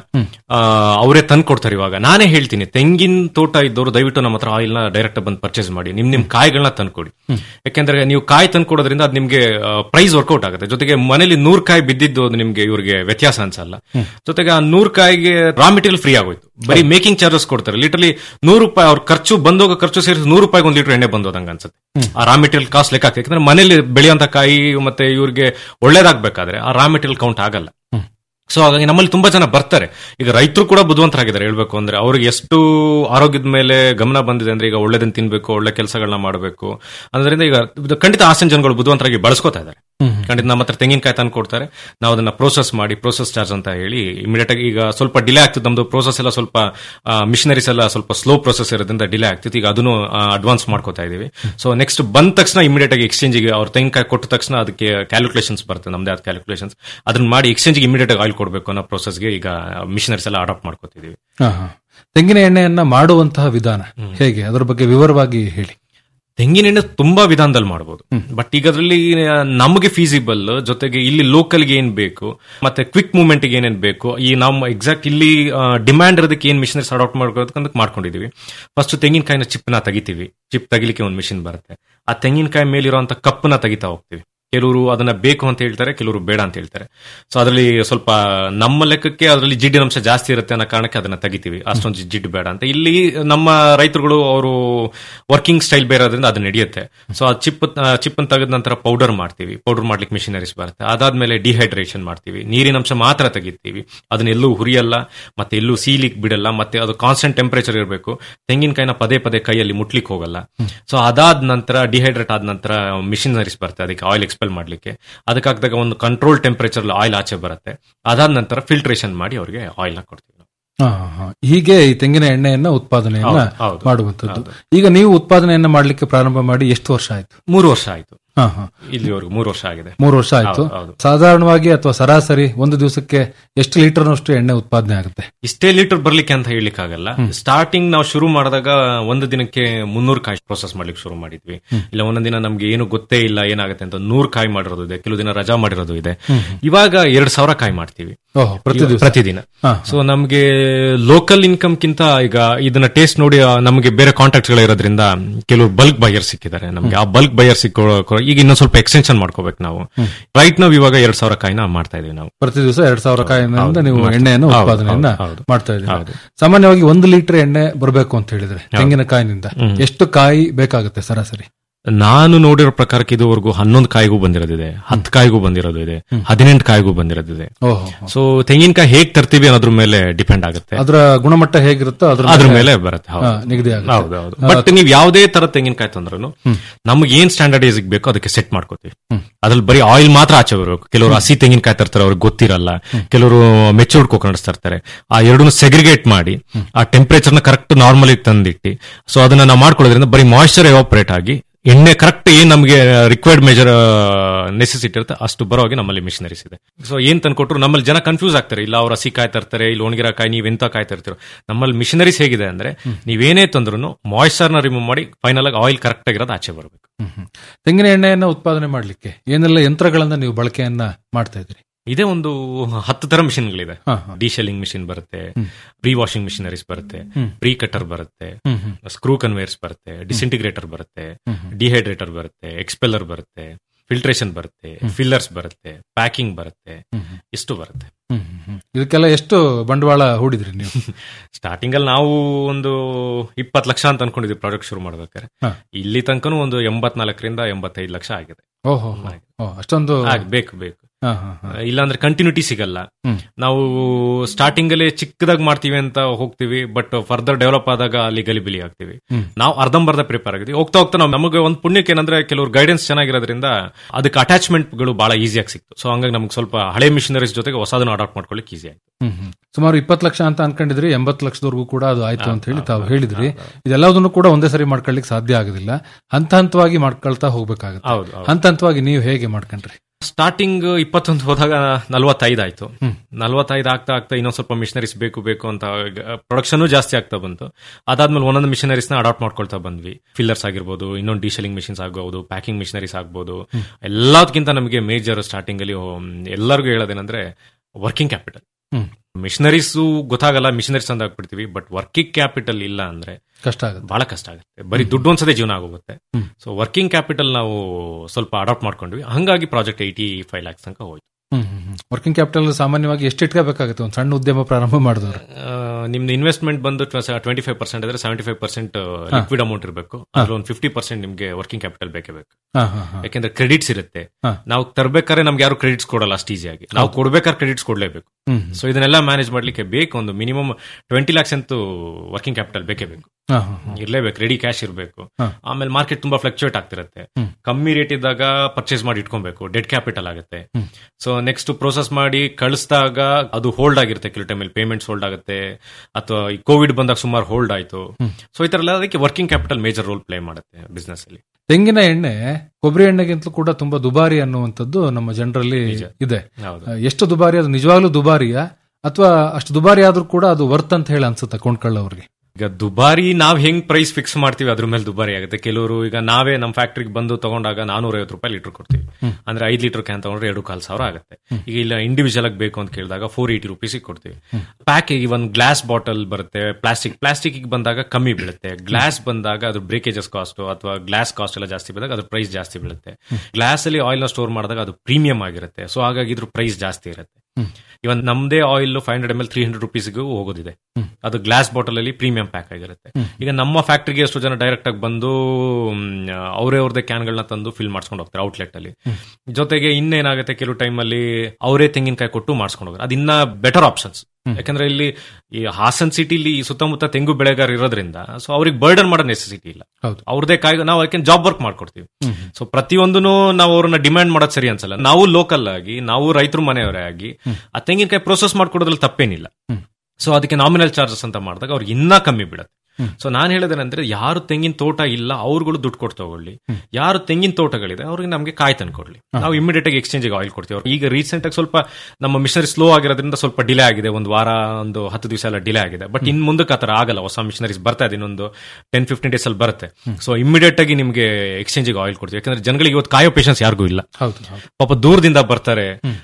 ಅವರೇ ತಂದು ಕೊಡ್ತಾರೆ ಇವಾಗ ನಾನೇ ಹೇಳ್ತೀನಿ ತೆಂಗಿನ ತೋಟ ಇದ್ದವರು ದಯವಿಟ್ಟು ನಮ್ಮ ಹತ್ರ ಆಯಿಲ್ ನ ಡೈರೆಕ್ಟ್ ಬಂದು ಪರ್ಚೇಸ್ ಮಾಡಿ ನಿಮ್ ನಿಮ್ ಕಾಯಿಗಳನ್ನ ತಂದ್ಕೊಡಿ ಯಾಕೆಂದ್ರೆ ನೀವು ಕಾಯಿ ತಂದ್ಕೊಡೋದ್ರಿಂದ ಅದು ನಿಮ್ಗೆ ಪ್ರೈಸ್ ವರ್ಕೌಟ್ ಆಗುತ್ತೆ ಜೊತೆಗೆ ಮನೇಲಿ ನೂರ್ ಕಾಯಿ ಬಿದ್ದಿದ್ದು ಅದು ನಿಮ್ಗೆ ಇವ್ರಿಗೆ ವ್ಯತ್ಯಾಸ ಅನ್ಸಲ್ಲ ಜೊತೆಗೆ ಆ ನೂರ್ ಕಾಯಿಗೆ ರಾ ಮೆಟೀರಿಯಲ್ ಫ್ರೀ ಆಗೋಯ್ತು ಬರೀ ಮೇಕಿಂಗ್ ಚಾರ್ಜಸ್ ಕೊಡ್ತಾರೆ ಲಿಟರ್ಲಿ ನೂರು ರೂಪಾಯಿ ಅವ್ರ ಖರ್ಚು ಬಂದೋಗ ಖರ್ಚು ಸೇರಿಸಿ ನೂರು ರೂಪಾಯಿಗೆ ಒಂದು ಲೀಟರ್ ಎಣ್ಣೆ ಬಂದೋದಂಗ ಅನ್ಸುತ್ತೆ ಆ ರಾ ಮೆಟೀರಿಯಲ್ ಕಾಸ್ಟ್ ಲೆಕ್ಕ ಹಾಕಿ ಯಾಕಂದ್ರೆ ಮನೇಲಿ ಬೆಳೆಯುವಂತ ಕಾಯಿ ಮತ್ತೆ ಇವ್ರಿಗೆ ಒಳ್ಳೇದಾಗ್ಬೇಕಾದ್ರೆ ಆ ರಾ ಮೆಟೀರಿಯಲ್ ಕೌಂಟ್ ಆಗಲ್ಲ ಸೊ ಹಾಗಾಗಿ ನಮ್ಮಲ್ಲಿ ತುಂಬಾ ಜನ ಬರ್ತಾರೆ ಈಗ ರೈತರು ಕೂಡ ಬುದ್ಧಿವಂತರಾಗಿದ್ದಾರೆ ಹೇಳ್ಬೇಕು ಅಂದ್ರೆ ಅವ್ರಿಗೆ ಎಷ್ಟು ಆರೋಗ್ಯದ ಮೇಲೆ ಗಮನ ಬಂದಿದೆ ಅಂದ್ರೆ ಈಗ ಒಳ್ಳೇದನ್ನ ತಿನ್ಬೇಕು ಒಳ್ಳೆ ಕೆಲಸಗಳನ್ನ ಮಾಡಬೇಕು ಅದರಿಂದ ಈಗ ಇದು ಖಂಡಿತ ಹಾಸನ ಜನಗಳು ಬುದ್ಧಿವಂತರಾಗಿ ಬಳಸ್ಕೋತಾ ಇದ್ದಾರೆ ಖಂಡಿತ ನಮ್ಮ ಹತ್ರ ತೆಂಗಿನಕಾಯಿ ತಂದು ಕೊಡ್ತಾರೆ ನಾವು ಅದನ್ನ ಪ್ರೋಸೆಸ್ ಮಾಡಿ ಪ್ರೋಸೆಸ್ ಚಾರ್ಜ್ ಅಂತ ಹೇಳಿ ಇಮಿಡಿಯೇಟ್ ಆಗಿ ಈಗ ಸ್ವಲ್ಪ ಡಿಲೇ ಆಗ್ತಿತ್ತು ನಮ್ದು ಪ್ರೋಸೆಸ್ ಎಲ್ಲ ಸ್ವಲ್ಪ ಮಿಷನರೀಸ್ ಎಲ್ಲ ಸ್ವಲ್ಪ ಸ್ಲೋ ಪ್ರೋಸೆಸ್ ಇರೋದ್ರಿಂದ ಡಿಲೇ ಆಗ್ತಿತ್ತು ಈಗ ಅದನ್ನು ಅಡ್ವಾನ್ಸ್ ಮಾಡ್ಕೋತಾ ಇದೀವಿ ಸೊ ನೆಕ್ಸ್ಟ್ ಬಂದ ತಕ್ಷಣ ಇಮಿಡಿಯೇಟ್ ಆಗಿ ಎಕ್ಸ್ಚೇಂಜ್ಗೆ ಅವ್ರ ತೆಂಗಿನಕಾಯಿ ಕೊಟ್ಟ ತಕ್ಷಣ ಅದಕ್ಕೆ ಕ್ಯಾಲ್ಕುಲೇಷನ್ಸ್ ಬರುತ್ತೆ ನಮ್ದೇ ಆದ ಕ್ಯಾಲ್ಕುಲೇಷನ್ಸ್ ಅದನ್ನ ಮಾಡಿ ಎಕ್ಸ್ಚೇಂಜ್ಗೆ ಇಮಿಡಿಯೇಟ್ ಆಗಿ ಆಯಿಲ್ ಕೊಡಬೇಕು ಅನ್ನೋ ಪ್ರೋಸೆಸ್ಗೆ ಈಗ ಮಿಷನರೀಸ್ ಎಲ್ಲ ಅಡಾಪ್ಟ್ ಮಾಡ್ಕೋತಿದೀವಿ ಹಾ, ಹಾ. ತೆಂಗಿನ ಎಣ್ಣೆಯನ್ನ ಮಾಡುವಂತಹ ವಿಧಾನ ಹೇಗೆ ಅದರ ಬಗ್ಗೆ ವಿವರವಾಗಿ ಹೇಳಿ ತೆಂಗಿನ ಎಣ್ಣೆ ತುಂಬಾ ವಿಧಾನದಲ್ಲಿ ಮಾಡಬಹುದು ಬಟ್ ಈಗ ಅದರಲ್ಲಿ ನಮಗೆ ಫೀಸಿಬಲ್ ಜೊತೆಗೆ ಇಲ್ಲಿ ಲೋಕಲ್ಗೆ ಏನ್ ಬೇಕು ಮತ್ತೆ ಕ್ವಿಕ್ ಮೂವ್ಮೆಂಟ್ ಗೆ ಏನೇನ್ ಬೇಕು ಈ ನಾವು ಎಕ್ಸಾಕ್ಟ್ ಇಲ್ಲಿ ಡಿಮ್ಯಾಂಡ್ ಇರೋದಕ್ಕೆ ಏನ್ ಮಿಷನರೀಸ್ ಅಡಾಪ್ಟ್ ಮಾಡ್ಕೋದಕ್ಕೆ ಮಾಡ್ಕೊಂಡಿದೀವಿ ಫಸ್ಟ್ ತೆಂಗಿನಕಾಯಿನ ಚಿಪ್ನ ತೆಗಿತೀವಿ ಚಿಪ್ ತೆಗಿಲಿಕ್ಕೆ ಒಂದು ಮಿಷಿನ್ ಬರುತ್ತೆ ಆ ತೆಂಗಿನಕಾಯಿ ಮೇಲಿರುವಂತ ಕಪ್ಪನ್ನ ತೆಗಿತಾ ಹೋಗ್ತೀವಿ ಕೆಲವರು ಅದನ್ನ ಬೇಕು ಅಂತ ಹೇಳ್ತಾರೆ ಕೆಲವರು ಬೇಡ ಅಂತ ಹೇಳ್ತಾರೆ ಸೊ ಅದರಲ್ಲಿ ಸ್ವಲ್ಪ ನಮ್ಮ ಲೆಕ್ಕಕ್ಕೆ ಅದರಲ್ಲಿ ಜಿಡ್ಡಿನ ಅಂಶ ಜಾಸ್ತಿ ಇರುತ್ತೆ ಅನ್ನೋ ಕಾರಣಕ್ಕೆ ಅದನ್ನ ತೆಗಿತೀವಿ ಅಷ್ಟೊಂದು ಜಿ- ಜಿಡ್ಡು ಬೇಡ ಅಂತ ಇಲ್ಲಿ ನಮ್ಮ ರೈತರುಗಳು ಅವರು ವರ್ಕಿಂಗ್ ಸ್ಟೈಲ್ ಬೇರೆ ಅದರಿಂದ ಅದು ನಡೆಯುತ್ತೆ ಸೊ ಆ ಚಿಪ್ ಚಿಪ್ ತೆಗೆದ ನಂತರ ಪೌಡರ್ ಮಾಡ್ತೀವಿ ಪೌಡರ್ ಮಾಡ್ಲಿಕ್ಕೆ ಮಿಷಿನರೀಸ್ ಬರುತ್ತೆ ಅದಾದ್ಮೇಲೆ ಡಿಹೈಡ್ರೇಷನ್ ಮಾಡ್ತೀವಿ ನೀರಿನ ಅಂಶ ಮಾತ್ರ ತೆಗಿತೀವಿ ಅದನ್ನ ಎಲ್ಲೂ ಹುರಿಯಲ್ಲ ಮತ್ತೆ ಎಲ್ಲೂ ಸೀಲಿಕ್ ಬಿಡಲ್ಲ ಮತ್ತೆ ಅದು ಕಾನ್ಸ್ಟೆಂಟ್ ಟೆಂಪರೇಚರ್ ಇರಬೇಕು ತೆಂಗಿನಕಾಯಿನ ಪದೇ ಪದೇ ಕೈಯಲ್ಲಿ ಮುಟ್ಲಿಕ್ಕೆ ಹೋಗಲ್ಲ ಸೊ ಅದಾದ ನಂತರ ಡಿಹೈಡ್ರೇಟ್ ಆದ ನಂತರ ಮಿಷಿನರೀಸ್ ಬರುತ್ತೆ ಅದಕ್ಕೆ ಆಯಿಲ್ ಎಕ್ಸ್ಪೆಲ್ ಮಾಡ್ಲಿಕ್ಕೆ ಅದಕ್ಕೆ ಹಾಕಿದಾಗ ಒಂದು ಕಂಟ್ರೋಲ್ ಟೆಂಪರೇಚರ್ ಆಯಿಲ್ ಆಚೆ ಬರುತ್ತೆ ಅದಾದ ನಂತರ ಫಿಲ್ಟ್ರೇಷನ್ ಮಾಡಿ ಅವ್ರಿಗೆ ಆಯಿಲ್ ನ ಕೊಡ್ತೀವಿ ನಾವು. ಹಾ, ಹಾ. ಹೀಗೆ ಈ ತೆಂಗಿನ ಎಣ್ಣೆಯನ್ನ ಉತ್ಪಾದನೆಯನ್ನ ಹೌದು, ಹೌದು, ಮಾಡುವಂತದ್ದು ಈಗ ನೀವು ಉತ್ಪಾದನೆಯನ್ನ ಮಾಡ್ಲಿಕ್ಕೆ ಪ್ರಾರಂಭ ಮಾಡಿ ಎಷ್ಟು ವರ್ಷ ಆಯ್ತು ಮೂರು ವರ್ಷ ಆಯ್ತು ಹಾ, ಹಾ. ಇಲ್ಲಿವರೆಗೂ ಮೂರು ವರ್ಷ ಆಗಿದೆ ಮೂರು ವರ್ಷ ಆಯ್ತು ಹೌದು, ಹೌದು. ಸಾಧಾರಣವಾಗಿ ಅಥವಾ ಸರಾಸರಿ ಒಂದು ದಿವಸಕ್ಕೆ ಎಷ್ಟು ಲೀಟರ್ನಷ್ಟು ಎಣ್ಣೆ ಉತ್ಪಾದನೆ ಆಗುತ್ತೆ ಇಷ್ಟೇ ಲೀಟರ್ ಬರ್ಲಿಕ್ಕೆ ಅಂತ ಹೇಳಲಿಕ್ಕೆ ಆಗಲ್ಲ ಸ್ಟಾರ್ಟಿಂಗ್ ನಾವು ಶುರು ಮಾಡಿದಾಗ ಒಂದು ದಿನಕ್ಕೆ ಮುನ್ನೂರು ಕಾಯಿ ಪ್ರೊಸೆಸ್ ಮಾಡ್ಲಿಕ್ಕೆ ಶುರು ಮಾಡಿದ್ವಿ ಇಲ್ಲ ಒಂದೊಂದ್ ದಿನ ನಮ್ಗೆ ಏನು ಗೊತ್ತೇ ಇಲ್ಲ ಏನಾಗುತ್ತೆ ಅಂತ ನೂರು ಕಾಯಿ ಮಾಡಿರೋದು ಇದೆ ಕೆಲವು ದಿನ ರಜಾ ಮಾಡಿರೋದು ಇದೆ ಇವಾಗ ಎರಡ್ ಸಾವಿರ ಕಾಯಿ ಮಾಡ್ತೀವಿ ಓಹೋ, ಪ್ರತಿ ದಿವಸ? ಪ್ರತಿದಿನ ಹಾ, ಸೊ ನಮ್ಗೆ ಲೋಕಲ್ ಇನ್ಕಮ್ ಕಿಂತ ಈಗ ಇದನ್ನ ಟೇಸ್ಟ್ ನೋಡಿ ಆ, ನಮಗೆ ಬೇರೆ ಕಾಂಟ್ಯಾಕ್ಟ್ ಗಳು ಇರೋದ್ರಿಂದ ಕೆಲವು ಬಲ್ಕ್ ಬೈಯರ್ ಸಿಕ್ಕಿದ್ದಾರೆ ನಮ್ಗೆ ಆ ಬಲ್ಕ್ ಬೈಯರ್ ಸಿಕ್ಕೋ ಈಗ ಇನ್ನೊಂದ್ ಸ್ವಲ್ಪ ಎಕ್ಸ್ಟೆನ್ಷನ್ ಮಾಡ್ಕೋಬೇಕು ನಾವು ರೈಟ್ ನಾವು ಇವಾಗ ಎರಡ್ ಸಾವಿರ ಕಾಯಿನ ಮಾಡ್ತಾ ಇದೀವಿ ನಾವು ಪ್ರತಿ ದಿವಸ ಎರಡ್ ಸಾವಿರ ಕಾಯಿನಿಂದ ಹೌದು, ನೀವು ಮಾಡ್ತೀವಿ. ಎಣ್ಣೆಯನ್ನು ಹೌದು, ಉತ್ಪಾದನೆಯನ್ನ ಹೌದು, ಹೌದು. ಮಾಡ್ತಾ ಇದ್ದೀರಿ ಹೌದು. ಸಾಮಾನ್ಯವಾಗಿ ಒಂದು ಲೀಟರ್ ಎಣ್ಣೆ ಬರಬೇಕು ಅಂತ ಹೇಳಿದ್ರೆ ಹೌದು. ತೆಂಗಿನಕಾಯಿನಿಂದ ಹ್ಮ್. ಎಷ್ಟು ಕಾಯಿ ಬೇಕಾಗುತ್ತೆ ಸರಾಸರಿ ನಾನು ನೋಡಿರೋ ಪ್ರಕಾರಕ್ಕೆ ಇದುವರೆಗೂ ಹನ್ನೊಂದು ಕಾಯಿಗೂ ಬಂದಿರೋದಿದೆ ಹತ್ತು ಕಾಯಿಗೂ ಬಂದಿರೋದು ಇದೆ ಹದಿನೆಂಟು ಕಾಯಿಗೂ ಬಂದಿರೋದಿದೆ ಓಹೋ ಸೊ ತೆಂಗಿನಕಾಯಿ ಹೇಗ್ ತರ್ತೀವಿ ಅನ್ನೋದ್ರ ಮೇಲೆ ಡಿಪೆಂಡ್ ಆಗುತ್ತೆ ಅದರ ಗುಣಮಟ್ಟ ಹೇಗಿರುತ್ತೋ ಅದ್ರ ಮೇಲೆ ಬರುತ್ತೆ ಹೌದು. ಹಾ, ನಿಗದಿ ಆಗುತ್ತೆ. ಹೌದು ಹೌದು ಬಟ್ ನೀವು ಯಾವುದೇ ತರ ತೆಂಗಿನಕಾಯಿ ತಂದ್ರೂ ನಮ್ಗೆ ಏನ್ ಸ್ಟ್ಯಾಂಡರ್ಡೈಸ್ ಬೇಕು ಅದಕ್ಕೆ ಸೆಟ್ ಮಾಡ್ಕೋತೀವಿ ಅದ್ರಲ್ಲಿ ಬರೀ ಆಯಿಲ್ ಮಾತ್ರ ಆಚೆ ಬರಬೇಕು ಕೆಲವರು ಹಸಿ ತೆಂಗಿನಕಾಯಿ ತರ್ತಾರೆ ಅವ್ರಿಗೆ ಗೊತ್ತಿರಲ್ಲ ಕೆಲವರು ಮೆಚೂರ್ಡ್ ಕೋಕೋನಟ್ಸ್ ತರ್ತಾರೆ ಆ ಎರಡನ್ನು ಸೆಗ್ರಿಗೇಟ್ ಮಾಡಿ ಆ ಟೆಂಪರೇಚರ್ ನ ಕರೆಕ್ಟ್ ನಾರ್ಮಲ್ ತಂದಿಟ್ಟು ಸೊ ಅದನ್ನ ನಾವು ಮಾಡ್ಕೊಳ್ಳೋದ್ರಿಂದ ಬರೀ ಮಾಯಿಶ್ಚರ್ ಎವಾಪರೇಟ್ ಆಗಿ ಎಣ್ಣೆ ಕರೆಕ್ಟ್ ಏನ್ ನಮಗೆ ರಿಕ್ವೈರ್ಡ್ ಮೇಜರ್ ನೆಸೆಸಿಟಿ ಇರುತ್ತೆ ಅಷ್ಟು ಬರೋ ಹಾಗೆ ನಮ್ಮಲ್ಲಿ ಮಿಷನರೀಸ್ ಇದೆ ಸೊ ಏನ್ ತಂದ್ಕೊಟ್ರು ನಮ್ಮಲ್ಲಿ ಜನ ಕನ್ಫ್ಯೂಸ್ ಆಗ್ತಾರೆ ಇಲ್ಲ ಅವ್ರು ಹಸಿ ಕಾಯಿ ತರ್ತಾರೆ ಇಲ್ಲಿ ಒಣಗಿರಕಾಯಿ ನೀವು ಎಂತ ಕಾಯಿ ತರ್ತೀರೋ ನಮ್ಮಲ್ಲಿ ಮಿಷನರೀಸ್ ಹೇಗಿದೆ ಅಂದ್ರೆ ನೀವೇನೇ ತಂದ್ರು ಮಾಯಿಶ್ಚರ್ ನ ರಿಮೂವ್ ಮಾಡಿ ಫೈನಲ್ ಆಗಿ ಆಯಿಲ್ ಕರೆಕ್ಟ್ ಆಗಿರೋದು ಆಚೆ ಬರಬೇಕು ತೆಂಗಿನ ಎಣ್ಣೆಯನ್ನ ಉತ್ಪಾದನೆ ಮಾಡ್ಲಿಕ್ಕೆ ಏನೆಲ್ಲ ಯಂತ್ರಗಳನ್ನ ನೀವು ಬಳಕೆಯನ್ನ ಮಾಡ್ತಾ ಇದ್ದೀರಿ ಇದೇ ಒಂದು ಹತ್ತು ತರ ಮಿಷಿನ್ಗಳಿದೆ ಹಾ, ಡಿಶೆಲ್ಲಿಂಗ್ ಮಿಷಿನ್ ಬರುತ್ತೆ ಪ್ರೀ ವಾಷಿಂಗ್ ಮಿಷನರೀಸ್ ಬರುತ್ತೆ ಹ್ಮ್. ಪ್ರೀ ಕಟರ್ ಬರುತ್ತೆ ಹ್ಮ್, ಹ್ಮ್. ಸ್ಕ್ರೂ ಕನ್ವೇರ್ಸ್ ಬರುತ್ತೆ ಡಿಸಿಂಟಿಗ್ರೇಟರ್ ಬರುತ್ತೆ ಡಿಹೈಡ್ರೇಟರ್ ಬರುತ್ತೆ ಎಕ್ಸ್ಪೆಲ್ಲರ್ ಬರುತ್ತೆ ಫಿಲ್ಟ್ರೇಷನ್ ಬರುತ್ತೆ ಫಿಲ್ಲರ್ಸ್ ಬರುತ್ತೆ ಪ್ಯಾಕಿಂಗ್ ಬರುತ್ತೆ ಇಷ್ಟು ಬರುತ್ತೆ ಹ್ಮ್, ಹ್ಮ್, ಹ್ಮ್. ಇದಕ್ಕೆಲ್ಲ ಎಷ್ಟು ಬಂಡವಾಳ ಹೂಡಿದ್ರಿ ನೀವು ಸ್ಟಾರ್ಟಿಂಗ್ ಅಲ್ಲಿ ನಾವು ಒಂದು ಇಪ್ಪತ್ತು ಲಕ್ಷ ಅಂತ ಅನ್ಕೊಂಡಿದ್ವಿ ಪ್ರಾಜೆಕ್ಟ್ ಶುರು ಮಾಡ್ಬೇಕಾದ್ರೆ ಹಾ. ಇಲ್ಲಿ ತನಕನೂ ಒಂದು ಎಂಬತ್ನಾಲ್ಕರಿಂದ ಎಂಬತ್ತೈದು ಲಕ್ಷ ಆಗಿದೆ ಓಹೋ ಓ, ಅಷ್ಟೊಂದು ಆಗ್- ಬೇಕು ಬೇಕು ಹಾ, ಹಾ, ಹಾ. ಇಲ್ಲಾಂದ್ರೆ ಕಂಟಿನ್ಯೂಟಿ ಸಿಗಲ್ಲ ಹ್ಮ್. ನಾವು ಸ್ಟಾರ್ಟಿಂಗ್ ಅಲ್ಲಿ ಚಿಕ್ಕದಾಗಿ ಮಾಡ್ತೀವಿ ಅಂತ ಹೋಗ್ತೀವಿ ಬಟ್ ಫರ್ದರ್ ಡೆವಲಪ್ ಆದಾಗ ಅಲ್ಲಿ ಗಲಿಬಿಲಿ ಆಗ್ತೀವಿ ಹ್ಮ್. ನಾವು ಅರ್ಧಂಬರ್ಧ ಪ್ರಿಪೇರ್ ಆಗಿದ್ವಿ ಹೋಗ್ತಾ ಹೋಗ್ತಾ ನಾವು ನಮಗೆ ಒಂದು ಪುಣ್ಯಕ್ಕೆ ಏನಂದ್ರೆ ಕೆಲವರು ಗೈಡೆನ್ಸ್ ಚೆನ್ನಾಗಿರೋದ್ರಿಂದ ಅದಕ್ಕೆ ಅಟ್ಯಾಚ್ಮೆಂಟ್ ಗಳು ಬಹಳ ಈಸಿಯಾಗಿ ಸಿಕ್ತು ಸೊ ಹಂಗಾಗಿ ನಮ್ಗೆ ಸ್ವಲ್ಪ ಹಳೆ ಮಿಷನರೀಸ್ ಜೊತೆಗೆ ಹೊಸದನ್ನು ಅಡಾಪ್ಟ್ ಮಾಡ್ಕೊಳ್ಳಿಕ್ಕೆ ಈಸಿ ಆಯ್ತು ಹ್ಮ್, ಹ್ಮ್. ಸುಮಾರು ಇಪ್ಪತ್ತು ಲಕ್ಷ ಅಂತ ಅನ್ಕೊಂಡಿದ್ರಿ ಎಂಬತ್ತು ಲಕ್ಷದವರೆಗೂ ಕೂಡ ಅದು ಆಯ್ತು ಅಂತ ಹೇಳಿ ತಾವು ಹೇಳಿದ್ರಿ ಇದೆಲ್ಲದನ್ನು ಕೂಡ ಒಂದೇ ಸರಿ ಮಾಡ್ಕೊಳ್ಳಿಕ್ ಸಾಧ್ಯ ಆಗೋದಿಲ್ಲ ಹಂತ ಹಂತವಾಗಿ ಮಾಡ್ಕೊಳ್ತಾ ಹೋಗ್ಬೇಕಾಗುತ್ತೆ ಹೌದು, ಹೌದು. ಹಂತ ಹಂತವಾಗಿ ನೀವು ಹೇಗೆ ಮಾಡ್ಕೊಂಡ್ರಿ ಸ್ಟಾರ್ಟಿಂಗ್ ಇಪ್ಪತ್ತೊಂದು ಹೋದಾಗ ನಲ್ವತ್ತೈದು ಆಯ್ತು ಹ್ಮ್. ನಲ್ವತ್ತೈದು ಆಗ್ತಾ ಆಗ್ತಾ ಇನ್ನೊಂದ್ ಸ್ವಲ್ಪ ಮಿಷನರೀಸ್ ಬೇಕು ಬೇಕು ಅಂತ ಪ್ರೊಡಕ್ಷನ್ ಜಾಸ್ತಿ ಆಗ್ತಾ ಬಂತು ಅದಾದ್ಮೇಲೆ ಒಂದೊಂದು ಮಿಷನರೀಸ್ ನ ಅಡಾಪ್ಟ್ ಮಾಡ್ಕೊಳ್ತಾ ಬಂದ್ವಿ ಫಿಲ್ಲರ್ಸ್ ಆಗಿರ್ಬೋದು ಇನ್ನೊಂದು ಡಿಶೆಲಿಂಗ್ ಮಿಷಿನ್ಸ್ ಆಗ್ಬಹುದು ಪ್ಯಾಕಿಂಗ್ ಮಿಷನರೀಸ್ ಆಗ್ಬೋದು ಎಲ್ಲದಕ್ಕಿಂತ ನಮಗೆ ಮೇಜರ್ ಸ್ಟಾರ್ಟಿಂಗ್ ಅಲ್ಲಿ ಹ್ಮ್, ಎಲ್ಲರಿಗೂ ಹೇಳೋದೇನಂದ್ರೆ ವರ್ಕಿಂಗ್ ಕ್ಯಾಪಿಟಲ್ ಹ್ಮ್. ಮಿಷನರೀಸ್ ಗೊತ್ತಾಗಲ್ಲ ಮಿಷನರೀಸ್ ಅಂತ ಹಾಕ್ಬಿಡ್ತೀವಿ ಬಟ್ ವರ್ಕಿಂಗ್ ಕ್ಯಾಪಿಟಲ್ ಇಲ್ಲ ಅಂದ್ರೆ ಕಷ್ಟ ಆಗುತ್ತೆ ಬಹಳ ಕಷ್ಟ ಆಗುತ್ತೆ ಬರೀ ದುಡ್ಡು ಒಂದ್ಸದೇ ಜೀವನ ಆಗೋಗುತ್ತೆ ಹ್ಮ್. ಸೊ ವರ್ಕಿಂಗ್ ಕ್ಯಾಪಿಟಲ್ ನಾವು ಸ್ವಲ್ಪ ಅಡಾಪ್ಟ್ ಮಾಡ್ಕೊಂಡ್ವಿ ಹಂಗಾಗಿ ಪ್ರಾಜೆಕ್ಟ್ ಏಯ್ಟಿ ಫೈವ್ ಲ್ಯಾಕ್ಸ್ ತನಕ ಹೋಯ್ತು ವರ್ಕಿಂಗ್ ಕ್ಯಾಪಿಟಲ್ ಸಾಮಾನ್ಯವಾಗಿ ಎಷ್ಟು ಇಟ್ಕೋಬೇಕಾಗುತ್ತೆ ಒಂದು ಸಣ್ಣ ಉದ್ಯಮ ಪ್ರಾರಂಭ ಮಾಡಿದವರು ಆ, ನಿಮ್ದು ಇನ್ವೆಸ್ಟ್ಮೆಂಟ್ ಬಂದು ಟ್ವೆಂಟಿ ಫೈವ್ ಪರ್ಸೆಂಟ್ ಇದ್ರೆ seventy five percent liquid amount ಇರಬೇಕು ಅದ್ರ ಒಂದು ಫಿಫ್ಟಿ ಪರ್ಸೆಂಟ್ ನಿಮ್ಗೆ ವರ್ಕಿಂಗ್ ಕ್ಯಾಪಿಟಲ್ ಬೇಕೇ ಬೇಕು ಹಾ, ಹಾ, ಹಾ. ಯಾಕೆಂದ್ರೆ ಕ್ರೆಡಿಟ್ಸ್ ಇರುತ್ತೆ ಹಾ. ನಾವು ತರ್ಬೇಕಾದ್ರೆ ನಮ್ಗೆ ಯಾರು ಕ್ರೆಡಿಟ್ಸ್ ಕೊಡಲ್ಲ ಅಷ್ಟು ಈಸಿಯಾಗಿ ನಾವು ಕೊಡ್ಬೇಕಾದ್ರೆ ಕ್ರೆಡಿಟ್ಸ್ ಕೊಡ್ಲೇಬೇಕು ಹ್ಮ್. ಸೊ ಇದನ್ನೆಲ್ಲ ಮ್ಯಾನೇಜ್ ಮಾಡ್ಲಿಕ್ಕೆ ಬೇಕು ಒಂದು ಮಿನಿಮಮ್ ಟ್ವೆಂಟಿ ಲ್ಯಾಕ್ಸ್ ಅಂತೂ ವರ್ಕಿಂಗ್ ಕ್ಯಾಪಿಟಲ್ ಬೇಕೇ ಬೇಕು ಹಾ, ಹಾ, ಹಾ. ಇರ್ಲೇಬೇಕು ರೆಡಿ ಕ್ಯಾಶ್ ಇರಬೇಕು ಹಾ. ಆಮೇಲೆ ಮಾರ್ಕೆಟ್ ತುಂಬಾ ಫ್ಲಕ್ಚುಯೇಟ್ ಆಗ್ತಿರುತ್ತೆ ಹ್ಮ್. ಕಮ್ಮಿ ರೇಟ್ ಇದ್ದಾಗ ಪರ್ಚೇಸ್ ಮಾಡಿ ಇಟ್ಕೊಬೇಕು ಡೆಡ್ ಕ್ಯಾಪಿಟಲ್ ಆಗುತ್ತೆ ಹ್ಮ್. ಸೊ ನೆಕ್ಸ್ಟ್ ಪ್ರೋಸೆಸ್ ಮಾಡಿ ಕಳಿಸಿದಾಗ ಅದು ಹೋಲ್ಡ್ ಆಗಿರುತ್ತೆ ಕೆಲವು ಟೈಮಲ್ಲಿ ಪೇಮೆಂಟ್ಸ್ ಹೋಲ್ಡ್ ಆಗುತ್ತೆ ಅಥವಾ ಈ ಕೋವಿಡ್ ಬಂದಾಗ ಸುಮಾರು ಹೋಲ್ಡ್ ಆಯ್ತು ಹ್ಮ್. ಸೊ ಈ ತರ ಎಲ್ಲ ಅದಕ್ಕೆ working capital major role play ಮಾಡುತ್ತೆ ಬಿಸ್ನೆಸ್ ಅಲ್ಲಿ ತೆಂಗಿನ ಎಣ್ಣೆ ಕೊಬ್ಬರಿ ಎಣ್ಣೆಗಿಂತಲೂ ಕೂಡ ತುಂಬಾ ದುಬಾರಿ ಅನ್ನುವಂಥದ್ದು ನಮ್ಮ ಜನರಲ್ಲಿ ನಿಜ. ಇದೆ ಹೌದು. ಆ, ಎಷ್ಟು ದುಬಾರಿ ಅದು ನಿಜವಾಗ್ಲೂ ದುಬಾರಿಯಾ ಅಥವಾ ಅಷ್ಟು ದುಬಾರಿ ಆದ್ರೂ ಕೂಡ ಅದು ವರ್ತ್ ಅಂತ ಹೇಳಿ ಅನ್ಸುತ್ತೆ ಕೊಂಡ್ಕೊಳ್ಳೋರಿಗೆ ಈಗ ದುಬಾರಿ ನಾವ್ ಹೆಂಗ್ ಪ್ರೈಸ್ ಫಿಕ್ಸ್ ಮಾಡ್ತೀವಿ ಅದ್ರ ಮೇಲೆ ದುಬಾರಿ ಆಗುತ್ತೆ ಕೆಲವರು ಈಗ ನಾವೇ ನಮ್ಮ ಫ್ಯಾಕ್ಟ್ರಿಗೆ ಬಂದು ತಗೊಂಡಾಗ ನಾನೂರ ಐವತ್ತು ರೂಪಾಯಿ ಲೀಟರ್ ಕೊಡ್ತೀವಿ ಹ್ಮ್. ಅಂದ್ರೆ ಐದು ಲೀಟರ್ ಕ್ಯಾನ್ ತಗೊಂಡ್ರೆ ಎರಡು ಕಾಲ್ ಸಾವಿರ ಆಗುತ್ತೆ ಈಗ ಇಲ್ಲ ಇಂಡಿವಿಜುವಲ್ ಆಗಿ ಬೇಕು ಅಂತ ಕೇಳಿದಾಗ ಫೋರ್ ಏಯ್ಟಿ ರುಪೀಸ್ ಕೊಡ್ತೀವಿ ಪ್ಯಾಕ್ ಒಂದು ಗ್ಲಾಸ್ ಬಾಟಲ್ ಬರುತ್ತೆ ಪ್ಲಾಸ್ಟಿಕ್ ಪ್ಲಾಸ್ಟಿಕ್ ಬಂದಾಗ ಕಮ್ಮಿ ಬೀಳುತ್ತೆ ಗ್ಲಾಸ್ ಬಂದಾಗ ಅದು ಬ್ರೇಕೇಜಸ್ ಕಾಸ್ಟ್ ಅಥವಾ ಗ್ಲಾಸ್ ಕಾಸ್ಟ್ ಎಲ್ಲ ಜಾಸ್ತಿ ಬಂದಾಗ ಅದ್ರ ಪ್ರೈಸ್ ಜಾಸ್ತಿ ಬೀಳುತ್ತೆ ಗ್ಲಾಸ್ ಅಲ್ಲಿ ಆಯಿಲ್ ನ ಸ್ಟೋರ್ ಮಾಡಿದಾಗ ಅದು ಪ್ರೀಮಿಯಂ ಆಗಿರುತ್ತೆ ಸೊ ಹಾಗಾಗಿ ಇದ್ರ ಪ್ರೈಸ್ ಜಾಸ್ತಿ ಇರುತ್ತೆ ಇವನ್ ನಮ್ದೇ oil five hundred M L three hundred ರುಪೀಸ್ಗೂ ಹೋಗೋದಿದೆ ಅದು ಗ್ಲಾಸ್ ಬಾಟಲ್ ಅಲ್ಲಿ ಪ್ರೀಮಿಯಂ ಪ್ಯಾಕ್ ಆಗಿರುತ್ತೆ ಈಗ ನಮ್ಮ ಫ್ಯಾಕ್ಟ್ರಿಗೆ ಎಷ್ಟು ಜನ ಡೈರೆಕ್ಟ್ ಆಗಿ ಬಂದು ಮ್, ಅವರೇ ಅವ್ರದೇ ಕ್ಯಾನ್ಗಳನ್ನ ತಂದು ಫಿಲ್ ಮಾಡ್ಸ್ಕೊಂಡು ಹೋಗ್ತಾರೆ ಔಟ್ಲೆಟ್ ಅಲ್ಲಿ ಜೊತೆಗೆ ಇನ್ನೇನಾಗುತ್ತೆ ಕೆಲವು ಟೈಮ್ ಅಲ್ಲಿ ಅವರೇ ತೆಂಗಿನಕಾಯಿ ಕೊಟ್ಟು ಮಾಡ್ಸ್ಕೊಂಡು ಹೋಗ್ತಾರೆ ಅದು ಇನ್ನ ಬೆಟರ್ ಆಪ್ಷನ್ಸ್ ಯಾಕಂದ್ರೆ ಇಲ್ಲಿ ಈ ಹಾಸನ್ ಸಿಟಿಲಿ ಸುತ್ತಮುತ್ತ ತೆಂಗು ಬೆಳೆಗಾರ ಇರೋದ್ರಿಂದ ಸೊ ಅವ್ರಿಗೆ ಬರ್ಡನ್ ಮಾಡೋ ನೆಸೆಸಿಟಿ ಇಲ್ಲ ಹೌದು ಅವ್ರದೇ ಕಾಯಿ ನಾವು ಯಾಕೆ ಜಾಬ್ ವರ್ಕ್ ಮಾಡ್ಕೊಡ್ತೀವಿ ಸೊ ಪ್ರತಿಯೊಂದೂ ನಾವು ಅವ್ರನ್ನ ಡಿಮ್ಯಾಂಡ್ ಮಾಡೋದು ಸರಿ ಅನ್ಸಲ್ಲ ನಾವು ಲೋಕಲ್ ಆಗಿ ನಾವು ರೈತರ ಮನೆಯವರೇ ಆಗಿ ಆ ತೆಂಗಿನಕಾಯಿ ಪ್ರೋಸೆಸ್ ಮಾಡ್ಕೊಡೋದ್ರಲ್ಲಿ ತಪ್ಪೇನಿಲ್ಲ ಸೊ ಅದಕ್ಕೆ ನಾಮಿನಲ್ ಚಾರ್ಜಸ್ ಅಂತ ಮಾಡಿದಾಗ ಅವ್ರಿಗೆ ಇನ್ನೂ ಕಮ್ಮಿ ಬೀಳುತ್ತೆ ಸೊ ನಾನು ಹೇಳೋದೇನಂದ್ರೆ ಯಾರು ತೆಂಗಿನ ತೋಟ ಇಲ್ಲ ಅವ್ರುಗಳು ದುಡ್ಡು ಕೊಟ್ಟು ತಗೊಳ್ಳಿ ಯಾರು ತೆಂಗಿನ ತೋಟಗಳಿದೆ ಅವ್ರಿಗೆ ನಮಗೆ ಕಾಯಿ ತಂದು ಕೊಡ್ಲಿ ನಾವು ಇಮಿಡಿಯೇಟ್ ಆಗಿ ಎಕ್ಸ್ಚೇಂಜ್ ಆಯಿಲ್ ಕೊಡ್ತೀವಿ ಅವ್ರು ಈಗ ರೀಸೆಂಟ್ ಆಗಿ ಸ್ವಲ್ಪ ನಮ್ಮ ಮಿಷನರಿ ಸ್ಲೋ ಆಗಿರೋದ್ರಿಂದ ಸ್ವಲ್ಪ ಡಿಲೇ ಆಗಿದೆ ಒಂದು ವಾರ ಒಂದು ಹತ್ತು ದಿವಸ ಎಲ್ಲ ಡಿಲೇ ಆಗಿದೆ ಬಟ್ ಇನ್ ಮುಂದಕ್ಕೆ ಆತರ ಆಗಲ್ಲ ಹೊಸ ಮಿಷನರೀಸ್ ಬರ್ತಾ ಇದೆ ಇನ್ನೊಂದು ಟೆನ್ ಫಿಫ್ಟೀನ್ ಡೇಸ್ ಅಲ್ಲಿ ಬರುತ್ತೆ ಸೊ ಇಮಿಡಿಯೇಟ್ ಆಗಿ ನಿಮಗೆ ಎಕ್ಸ್ಚೇಂಜ್ ಆಯಿಲ್ ಕೊಡ್ತೀವಿ ಯಾಕಂದ್ರೆ ಜನಗಳಿಗೆ ಇವತ್ತು ಕಾಯೋ ಪೇಷನ್ಸ್ ಯಾರಿಗೂ ಇಲ್ಲ ಹೌದು ಹೌದು ಪಾಪ ದೂರದಿಂದ ಬರ್ತಾರೆ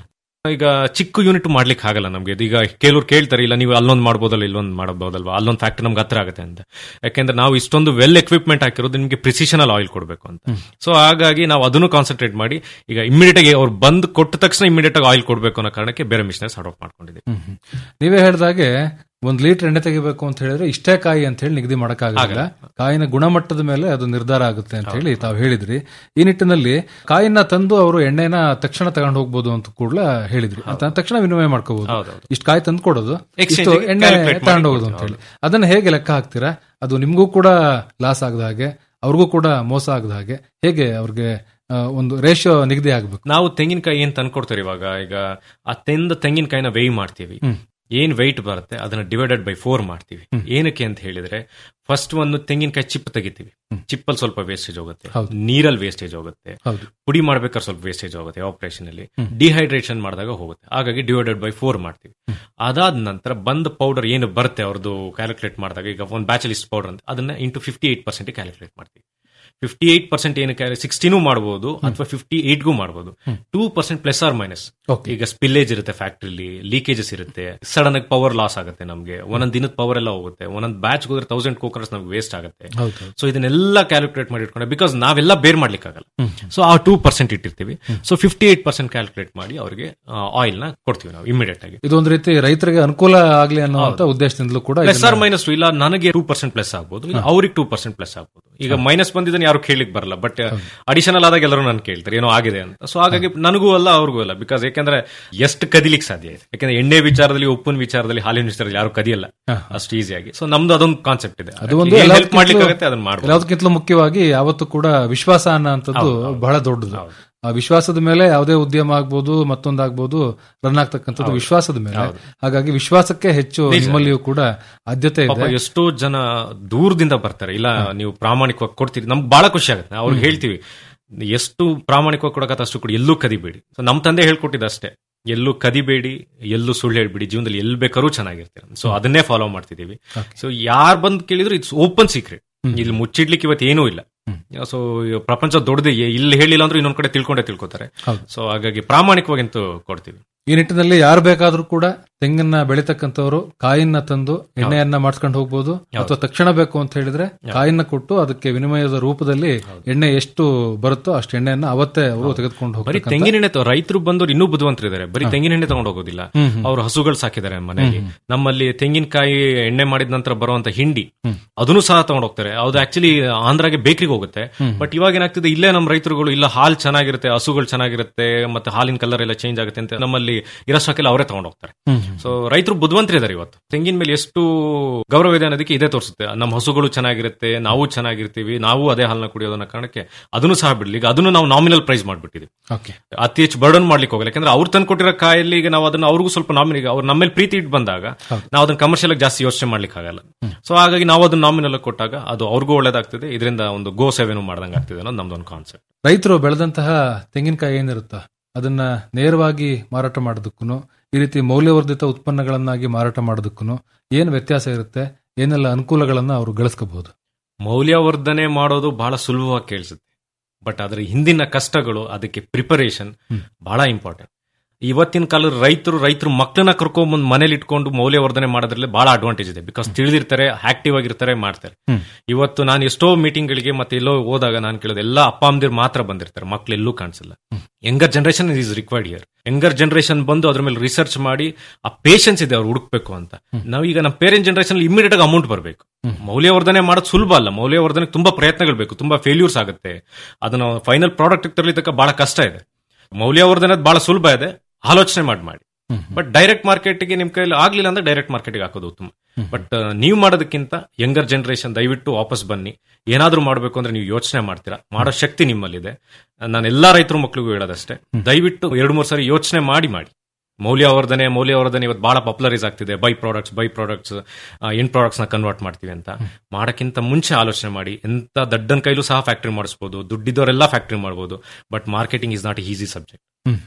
ಈಗ ಚಿಕ್ಕ ಯೂನಿಟ್ ಮಾಡ್ಲಿಕ್ಕೆ ಆಗಲ್ಲ ನಮ್ಗೆ ಇದು ಈಗ ಕೆಲವ್ರು ಕೇಳ್ತಾರೆ ಇಲ್ಲ ನೀವು ಅಲ್ಲೊಂದು ಮಾಡ್ಬೋದಲ್ಲ ಇಲ್ಲೊಂದು ಮಾಡಬಹುದಲ್ವಾ ಅಲ್ಲೊಂದು ಫ್ಯಾಕ್ಟ್ರಿ ನಮ್ಗೆ ಹತ್ರ ಆಗುತ್ತೆ ಅಂತ ಯಾಕೆಂದ್ರೆ ನಾವು ಇಷ್ಟೊಂದು ವೆಲ್ ಎಕ್ವಿಪ್ಮೆಂಟ್ ಹಾಕಿರೋದು ನಿಮಗೆ ಪ್ರಿಸಿಷನ್ ಅಲ್ಲಿ ಆಯಿಲ್ ಕೊಡಬೇಕು ಅಂತ ಸೊ ಹಾಗಾಗಿ ನಾವು ಅದನ್ನು ಕಾನ್ಸಂಟ್ರೇಟ್ ಮಾಡಿ ಈಗ ಇಮಿಡಿಯೇಟ್ ಆಗಿ ಅವ್ರು ಬಂದು ಕೊಟ್ಟ ತಕ್ಷಣ ಇಮಿಡಿಯೇಟ್ ಆಗಿ ಆಯಿಲ್ ಕೊಡಬೇಕು ಅನ್ನೋ ಕಾರಣಕ್ಕೆ ಬೇರೆ ಮಿಷನರಿ ಸ್ಟಾರ್ಟ್ ಆಫ್ ಮಾಡ್ಕೊಂಡಿದ್ದೀವಿ ಹ್ಮ್ ಹ್ಮ್. ನೀವೇ ಹೇಳ್ದಾಗೆ ಒಂದ್ ಲೀಟರ್ ಎಣ್ಣೆ ತೆಗಿಬೇಕು ಅಂತ ಹೇಳಿದ್ರೆ ಇಷ್ಟೇ ಕಾಯಿ ಅಂತ ಹೇಳಿ ನಿಗದಿ ಮಾಡಕ್ಕಾಗಲ್ಲ ಕಾಯಿನ ಗುಣಮಟ್ಟದ ಮೇಲೆ ಅದು ನಿರ್ಧಾರ ಆಗುತ್ತೆ ಅಂತ ಹೇಳಿ ತಾವು ಹೇಳಿದ್ರಿ ಈ ನಿಟ್ಟಿನಲ್ಲಿ ಕಾಯಿನ ತಂದು ಅವರು ಎಣ್ಣೆನ ತಕ್ಷಣ ತಗೊಂಡು ಹೋಗ್ಬೋದು ಅಂತ ಕೂಡ ಹೇಳಿದ್ರಿ ಅಂತ ತಕ್ಷಣ ವಿನಿಮಯ ಮಾಡ್ಕೋಬಹುದು ಹೌದೌದು. ಇಷ್ಟು ಕಾಯಿ ತಂದು ಕೊಡೋದು Exchange ಇಷ್ಟು ಗೆ ಎಣ್ಣೆ calculate ಮಾಡಿ ತಗೊಂಡು ಹೋಗೋದು ಅಂತ ಹೇಳಿ ಅದನ್ನ ಹೇಗೆ ಲೆಕ್ಕ ಹಾಕ್ತೀರಾ ಅದು ನಿಮ್ಗೂ ಕೂಡ ಲಾಸ್ ಆಗದ ಹಾಗೆ ಅವ್ರಿಗೂ ಕೂಡ ಮೋಸ ಆಗದ ಹಾಗೆ ಹೇಗೆ ಅವ್ರಿಗೆ ಆ, ಒಂದು ರೇಷಿಯೋ ನಿಗದಿ ಆಗ್ಬೇಕು ನಾವು ತೆಂಗಿನಕಾಯಿ ಏನ್ ತಂದ್ಕೊಡ್ತಾರೆ ಇವಾಗ ಈಗ ಆ ತೆಂದ ತೆಂಗಿನಕಾಯಿನ ವೇಯ್ ಮಾಡ್ತೀವಿ ಏನ್ ವೆಯ್ಟ್ ಬರುತ್ತೆ ಅದನ್ನ ಡಿವೈಡೆಡ್ ಬೈ ಫೋರ್ ಮಾಡ್ತೀವಿ ಏನಕ್ಕೆ ಅಂತ ಹೇಳಿದ್ರೆ ಫಸ್ಟ್ ಒಂದು ತೆಂಗಿನಕಾಯಿ ಚಿಪ್ ತೆಗಿತೀವಿ ಚಿಪ್ಪಲ್ಲಿ ಸ್ವಲ್ಪ ವೇಸ್ಟೇಜ್ ಹೋಗುತ್ತೆ ಹೌದು. ನೀರಲ್ಲಿ ವೇಸ್ಟೇಜ್ ಹೋಗುತ್ತೆ ಹೌದು. ಪುಡಿ ಮಾಡ್ಬೇಕಾದ್ರೆ ಸ್ವಲ್ಪ ವೇಸ್ಟೇಜ್ ಹೋಗುತ್ತೆ ಆಪರೇಷನ್ ಅಲ್ಲಿ ಡಿಹೈಡ್ರೇಷನ್ ಮಾಡಿದಾಗ ಹೋಗುತ್ತೆ ಹಾಗಾಗಿ ಡಿವೈಡೆಡ್ ಬೈ ಫೋರ್ ಮಾಡ್ತೀವಿ ಅದಾದ ನಂತರ ಬಂದ ಪೌಡರ್ ಏನು ಬರುತ್ತೆ ಅವ್ರದ್ದು ಕ್ಯಾಲ್ಕುಲೇಟ್ ಮಾಡಿದಾಗ ಈಗ ಒಂದು ಬ್ಯಾಚಲಿಸ್ಟ್ ಪೌಡರ್ ಅಂತ ಅದನ್ನ into fifty eight percent calculate ಮಾಡ್ತೀವಿ ಫಿಫ್ಟಿ ಏಟ್ ಪರ್ಸೆಂಟ್ ಏನಕ್ಕೆ ಸಿಕ್ಸ್ಟಿನೂ ಮಾಡಬಹುದು ಅಥವಾ ಫಿಫ್ಟಿ ಏಟ್ಗೂ ಮಾಡಬಹುದು two percent plus or minus Okay. ಈಗ ಸ್ಪಿಲ್ಲೇಜ್ ಇರುತ್ತೆ ಫ್ಯಾಕ್ಟ್ರಿಲಿ ಲೀಕೇಜಸ್ ಇರುತ್ತೆ ಸಡನ್ ಆಗಿ ಪವರ್ ಲಾಸ್ ಆಗುತ್ತೆ ನಮಗೆ ಒಂದೊಂದ್ ದಿನದ ಪವರ್ ಎಲ್ಲ ಹೋಗುತ್ತೆ ಒಂದೊಂದ್ ಬ್ಯಾಚ್ ಹೋದ್ರೆ ತೌಸಂಡ್ ಕೋಕರ್ಸ್ ನಮ್ಗೆ ವೇಸ್ಟ್ ಆಗುತ್ತೆ ಹೌದು ಸೊ ಇದನ್ನೆಲ್ಲ ಕ್ಯಾಲ್ಕುಲೇಟ್ ಮಾಡಿ ಇಟ್ಕೊಂಡೆ ಬಿಕಾಸ್ ನಾವೆಲ್ಲ ಬೇರ್ ಮಾಡ್ಲಿಕ್ಕಾಗಲ್ಲ ಸೊ ಆ ಟೂ ಪರ್ಸೆಂಟ್ ಇಟ್ಟಿರ್ತೀವಿ so fifty eight percent calculate ಮಾಡಿ ಅವರಿಗೆ ಆಯಿಲ್ ನ ಕೊಡ್ತೀವಿ ನಾವು ಇಮಿಡಿಯೇಟ್ ಆಗಿ ಇದೊಂದು ರೀತಿ ರೈತರಿಗೆ ಅನುಕೂಲ ಆಗ್ಲಿ ಅನ್ನುವಂತ ಉದ್ದೇಶದಿಂದಲೂ ಕೂಡ ಪ್ಲಸ್ ಇದನ್ನ- ಆರ್ ಮೈನಸ್ ಇಲ್ಲ ನನಗೆ ಟೂ ಪರ್ಸೆಂಟ್ ಪ್ಲಸ್ ಆಗ್ಬೋದು ಇಲ್ಲ ಅವ್ರಿಗೆ ಟೂ ಪರ್ಸೆಂಟ್ ಪ್ಲಸ್ ಆಗ್ಬೋದು ಈಗ ಮೈನಸ್ ಬಂದಿದ್ದನ್ನು ಯಾರು ಕೇಳಲಿಕ್ಕೆ ಬರಲ್ಲ ಬಟ್ ಅಡಿಷನಲ್ ಆದಾಗ ಎಲ್ಲರೂ ನಾನು ಕೇಳ್ತಾರೆ ಏನೋ ಆಗಿದೆ ಅಂತ ಸೊ ಹಾಗಾಗಿ ನನಗೂ ಅಲ್ಲ ಅವ್ರಿಗೂ ಅಲ್ಲ ಬಿಕಾಸ್ ಯಾಕಂದ್ರೆ ಎಷ್ಟು ಕದಿಲಿಕ್ಕೆ ಸಾಧ್ಯ ಇದೆ ಯಾಕಂದ್ರೆ ಎಣ್ಣೆ ವಿಚಾರದಲ್ಲಿ ಉಪ್ಪಿನ ವಿಚಾರದಲ್ಲಿ ಹಾಲಿನ ವಿಚಾರದಲ್ಲಿ ಯಾರು ಕದಿಯಲ್ಲ ಅಷ್ಟು ಈಸಿಯಾಗಿ ಸೊ ನಮ್ದು ಅದೊಂದು ಕಾನ್ಸೆಪ್ಟ್ ಇದೆ ಅದು ಒಂದು ಹೆಲ್ಪ್ ಮಾಡ್ಲಿಕ್ಕೆ ಅದನ್ನ ಮಾಡ್ಬೋದು ಎಲ್ಲದಕ್ಕಿಂತಲೂ ಮುಖ್ಯವಾಗಿ ಯಾವತ್ತೂ ಕೂಡ ವಿಶ್ವಾಸ ಅನ್ನೋಂಥದ್ದು ಬಹಳ ದೊಡ್ಡದು ಆ ವಿಶ್ವಾಸದ ಮೇಲೆ ಯಾವುದೇ ಉದ್ಯಮ ಆಗ್ಬೋದು ಮತ್ತೊಂದಾಗ್ಬೋದು ರನ್ ಆಗ್ತಕ್ಕಂಥದ್ದು ವಿಶ್ವಾಸದ ಮೇಲೆ ಹಾಗಾಗಿ ವಿಶ್ವಾಸಕ್ಕೆ ಹೆಚ್ಚು ನಿಮ್ಮಲ್ಲಿಯೂ ಕೂಡ ಆದ್ಯತೆ ಪಾಪ ಇದೆ ಎಷ್ಟೋ ಜನ ದೂರದಿಂದ ಬರ್ತಾರೆ ಇಲ್ಲ ನೀವು ಪ್ರಾಮಾಣಿಕವಾಗಿ ಕೊಡ್ತೀರಿ ನಮ್ಗೆ ಬಹಳ ಖುಷಿ ಆಗುತ್ತೆ ನಾವು ಅವ್ರಿಗೆ ಹೇಳ್ತೀವಿ ಎಷ್ಟು ಪ್ರಾಮಾಣಿಕವಾಗಿ ಕೊಡಕತ್ತ ಅಷ್ಟು ಕೊಡಿ ಎಲ್ಲೂ ಕದಿಬೇಡಿ ಸೊ ನಮ್ಮ ತಂದೆ ಹೇಳ್ಕೊಟ್ಟಿದ್ದು ಅಷ್ಟೇ ಎಲ್ಲೂ ಕದಿಬೇಡಿ ಎಲ್ಲೂ ಸುಳ್ಳು ಹೇಳ್ಬೇಡಿ ಜೀವನದಲ್ಲಿ ಎಲ್ಲಿ ಬೇಕಾದ್ರೂ ಚೆನ್ನಾಗಿರ್ತೀರ ಸೊ ಅದನ್ನೇ ಫಾಲೋ ಮಾಡ್ತಿದೀವಿ ಸೊ ಯಾರು ಬಂದು ಕೇಳಿದ್ರು ಇಟ್ಸ್ ಓಪನ್ ಸೀಕ್ರೆಟ್ ಇಲ್ಲಿ ಮುಚ್ಚಿಡ್ಲಿಕ್ಕೆ ಇವತ್ತು ಏನೂ ಇಲ್ಲ ಸೊ ಪ್ರಪಂಚ ದೊಡ್ಡದೇ ಇಲ್ಲಿ ಹೇಳಿಲ್ಲ ಅಂದ್ರೆ ಇನ್ನೊಂದ್ ಕಡೆ ತಿಳ್ಕೊಂಡೇ ತಿಳ್ಕೊತಾರೆ ಹೌದು. ಸೊ ಹಾಗಾಗಿ ಪ್ರಾಮಾಣಿಕವಾಗಿ ಅಂತೂ ಕೊಡ್ತೀವಿ ಈ ನಿಟ್ಟಿನಲ್ಲಿ ಯಾರು ಬೇಕಾದ್ರೂ ಕೂಡ ತೆಂಗನ್ನ ಬೆಳಿತಕ್ಕಂಥವ್ರು ಕಾಯಿನ ತಂದು ಎಣ್ಣೆಯನ್ನ ಮಾಡ್ಸ್ಕೊಂಡು ಹೋಗ್ಬೋದು ಅಥವಾ ತಕ್ಷಣ ಬೇಕು ಅಂತ ಹೇಳಿದ್ರೆ ಕಾಯಿನ ಕೊಟ್ಟು ಅದಕ್ಕೆ ವಿನಿಮಯದ ರೂಪದಲ್ಲಿ ಎಣ್ಣೆ ಎಷ್ಟು ಬರುತ್ತೋ ಅಷ್ಟು ಎಣ್ಣೆಯನ್ನ ಅವತ್ತೇ ಅವರು ತೆಗೆದುಕೊಂಡು ಬರೀ ಹೋಗ್ತಾರೆ ತೆಂಗಿನ ಎಣ್ಣೆ ತ- ರೈತರು ಬಂದವರು ಇನ್ನೂ ಬುದ್ಧಿವಂತರಿದ್ದಾರೆ ಬರೀ ತೆಂಗಿನ ಎಣ್ಣೆ ತಗೊಂಡು ಹೋಗೋದಿಲ್ಲ ಅವ್ರು ಹಸುಗಳು ಸಾಕಿದ್ದಾರೆ ಮನೆಯಲ್ಲಿ ನಮ್ಮಲ್ಲಿ ತೆಂಗಿನಕಾಯಿ ಎಣ್ಣೆ ಮಾಡಿದ ನಂತರ ಬರುವಂತ ಹಿಂಡಿ ಅದನ್ನು ಸಹ ತಗೊಂಡು ಹೋಗ್ತಾರೆ ಅದು ಆಕ್ಚುಲಿ ಆಂಧ್ರಾಗೆ ಬೇಕರಿಗೆ ಹೋಗುತ್ತೆ ಬಟ್ ಇವಾಗ ಏನಾಗ್ತಿದೆ ಇಲ್ಲೇ ನಮ್ಮ ರೈತರುಗಳು ಇಲ್ಲ ಹಾಲು ಚೆನ್ನಾಗಿರುತ್ತೆ ಹಸುಗಳು ಚೆನ್ನಾಗಿರುತ್ತೆ ಮತ್ತೆ ಹಾಲಿನ ಕಲರ್ ಎಲ್ಲ ಚೇಂಜ್ ಆಗುತ್ತೆ ಅಂತ ನಮ್ಮಲ್ಲಿ ಇರೋ ಸ್ಟಾಕೆಲ್ಲ ಅವರೇ ತಗೊಂಡು ಹೋಗ್ತಾರೆ ಸೊ ರೈತರು ಬುದ್ಧಿವಂತರಿದ್ದಾರೆ ಇವತ್ತು ತೆಂಗಿನ ಮೇಲೆ ಎಷ್ಟು ಗೌರವ ಇದೆ ಅನ್ನೋದಕ್ಕೆ ಇದೇ ತೋರಿಸುತ್ತೆ ನಮ್ಮ ಹಸುಗಳು ಚೆನ್ನಾಗಿರುತ್ತೆ ನಾವು ಚೆನ್ನಾಗಿರ್ತೀವಿ ನಾವು ಅದೇ ಹಾಲನ್ನ ಕುಡಿಯೋದನ್ನ ಕಾರಣಕ್ಕೆ ಅದನ್ನು ಸಹ ಬಿಡ್ಲಿ ಈಗ ಅದನ್ನು ನಾವು ನಾಮಿನಲ್ ಪ್ರೈಸ್ ಮಾಡ್ಬಿಟ್ಟಿದ್ವಿ ಓಕೆ ಅತಿ ಹೆಚ್ಚು ಬರ್ಡನ್ ಮಾಡ್ಲಿಕ್ಕೆ ಹೋಗಲ್ಲ ಯಾಕಂದ್ರೆ ಅವ್ರು ತಂದು ಕೊಟ್ಟಿರೋ ಕಾಯಲ್ಲಿ ಈಗ ನಾವು ಅದನ್ನ ಅವ್ರಿಗೂ ಸ್ವಲ್ಪ ನಾಮಿನಿ ಅವ್ರು ನಮ್ಮ ಮೇಲೆ ಪ್ರೀತಿ ಇಟ್ಟು ಬಂದಾಗ ನಾವು ಅದನ್ನ ಕಮರ್ಷಿಯಲ್ ಆಗಿ ಜಾಸ್ತಿ ಯೋಚನೆ ಮಾಡ್ಲಿಕ್ಕೆ ಆಗಲ್ಲ ಸೊ ಹಾಗಾಗಿ ನಾವು ಅದನ್ನ ನಾಮಿನಲ್ ಕೊಟ್ಟಾಗ ಅದು ಅವ್ರಿಗೂ ಒಳ್ಳೇದಾಗ್ತದೆ ಇದರಿಂದ ಒಂದು ಗೋ ಸೇವೆನೂ ಮಾಡ್ದಂಗೆ ಆಗ್ತಿದೆ ಅನ್ನೋದು ನಮ್ದೊಂದು ಕಾನ್ಸೆಪ್ಟ್ ರೈತರು ಬೆಳೆದಂತಹ ತೆಂಗಿನಕಾಯಿ ಏನಿರುತ್ತಾ ಅದನ್ನ ನೇರವಾಗಿ ಮಾರಾಟ ಮಾಡೋದಕ್ಕೂ ಈ ರೀತಿ ಮೌಲ್ಯವರ್ಧಿತ ಉತ್ಪನ್ನಗಳನ್ನಾಗಿ ಮಾರಾಟ ಮಾಡೋದಕ್ಕೂ ಏನು ವ್ಯತ್ಯಾಸ ಇರುತ್ತೆ ಏನೆಲ್ಲ ಅನುಕೂಲಗಳನ್ನ ಅವರು ಗಳಿಸ್ಕೋಬಹುದು ಮೌಲ್ಯವರ್ಧನೆ ಮಾಡೋದು ಬಹಳ ಸುಲಭವಾಗಿ ಕೇಳಿಸುತ್ತೆ ಬಟ್ ಅದರ ಹಿಂದಿನ ಕಷ್ಟಗಳು ಅದಕ್ಕೆ ಪ್ರಿಪರೇಷನ್ ಬಹಳ ಇಂಪಾರ್ಟೆಂಟ್ ಇವತ್ತಿನ ಕಾಲದ ರೈತರು ರೈತರು ಮಕ್ಕಳನ್ನ ಕರ್ಕೊಂಡ್ಬಂದು ಮನೇಲಿ ಇಟ್ಕೊಂಡು ಮೌಲ್ಯವರ್ಧನೆ ಮಾಡೋದ್ರಲ್ಲಿ ಬಹಳ ಅಡ್ವಾಂಟೇಜ್ ಇದೆ ಬಿಕಾಸ್ ತಿಳಿದಿರ್ತಾರೆ ಆಕ್ಟಿವ್ ಆಗಿರ್ತಾರೆ ಮಾಡ್ತಾರೆ ಇವತ್ತು ನಾನು ಎಷ್ಟೋ ಮೀಟಿಂಗ್ಗಳಿಗೆ ಮತ್ತೆ ಎಲ್ಲೋ ಹೋದಾಗ ನಾನು ಕೇಳೋದು ಎಲ್ಲ ಅಪ್ಪ ಅಮ್ಮದಿರು ಮಾತ್ರ ಬಂದಿರ್ತಾರೆ ಮಕ್ಳು ಎಲ್ಲೂ ಕಾಣಿಸಲ್ಲ younger generation is required here younger generation ಬಂದು ಅದ್ರ ಮೇಲೆ ರಿಸರ್ಚ್ ಮಾಡಿ ಆ ಪೇಷನ್ಸ್ ಇದೆ ಅವ್ರು ಹುಡುಕ್ಬೇಕು ಅಂತ ನಾವು ಈಗ ನಮ್ಮ ಪೇರೆಂಟ್ ಜನರೇಷನ್ ಇಮಿಡಿಯೇಟ್ ಆಗಿ ಅಮೌಂಟ್ ಬರಬೇಕು ಮೌಲ್ಯವರ್ಧನೆ ಮಾಡೋದು ಸುಲಭ ಅಲ್ಲ ಮೌಲ್ಯವರ್ಧನೆ ತುಂಬಾ ಪ್ರಯತ್ನಗಳು ಬೇಕು ತುಂಬಾ ಫೇಲ್ಯೂರ್ಸ್ ಆಗುತ್ತೆ ಅದನ್ನ ಫೈನಲ್ ಪ್ರಾಡಕ್ಟ್ ತರಲಿಕ್ಕೆ ಬಹಳ ಕಷ್ಟ ಇದೆ ಮೌಲ್ಯವರ್ಧನೆ ಬಹಳ ಸುಲಭ ಇದೆ ಆಲೋಚನೆ ಮಾಡಿ ಮಾಡಿ ಬಟ್ ಡೈರೆಕ್ಟ್ ಮಾರ್ಕೆಟ್ಗೆ ನಿಮ್ ಕೈಲಿ ಆಗ್ಲಿಲ್ಲ ಅಂದ್ರೆ ಡೈರೆಕ್ಟ್ ಮಾರ್ಕೆಟ್ಗೆ ಹಾಕೋದು ಉತ್ತಮ ಬಟ್ ನೀವು ಮಾಡೋದಕ್ಕಿಂತ ಯಂಗರ್ ಜನರೇಷನ್ ದಯವಿಟ್ಟು ವಾಪಸ್ ಬನ್ನಿ ಏನಾದ್ರೂ ಮಾಡಬೇಕು ಅಂದ್ರೆ ನೀವು ಯೋಚನೆ ಮಾಡ್ತೀರಾ ಮಾಡೋ ಶಕ್ತಿ ನಿಮ್ಮಲ್ಲಿದೆ ನಾನು ಎಲ್ಲಾ ರೈತರ ಮಕ್ಳಿಗೂ ಹೇಳೋದಷ್ಟೇ ದಯವಿಟ್ಟು ಎರಡು ಮೂರು ಸಾರಿ ಯೋಚನೆ ಮಾಡಿ ಮಾಡಿ ಮೌಲ್ಯವರ್ಧನೆ ಮೌಲ್ಯವರ್ಧನೆ ಇವತ್ತು ಬಹಳ ಪಾಪ್ಯುಲರೈಸ್ ಆಗ್ತಿದೆ by products by products end products ನ ಕನ್ವರ್ಟ್ ಮಾಡ್ತೀವಿ ಅಂತ ಮಾಡಕ್ಕಿಂತ ಮುಂಚೆ ಆಲೋಚನೆ ಮಾಡಿ ಎಂತ ದಡ್ಡನ್ ಕೈಲೂ ಸಹ ಫ್ಯಾಕ್ಟ್ರಿ ಮಾಡಿಸ್ಬೋದು ದುಡ್ಡಿದ್ದವರೆಲ್ಲ ಫ್ಯಾಕ್ಟ್ರಿ ಮಾಡ್ಬೋದು but marketing is not easy subject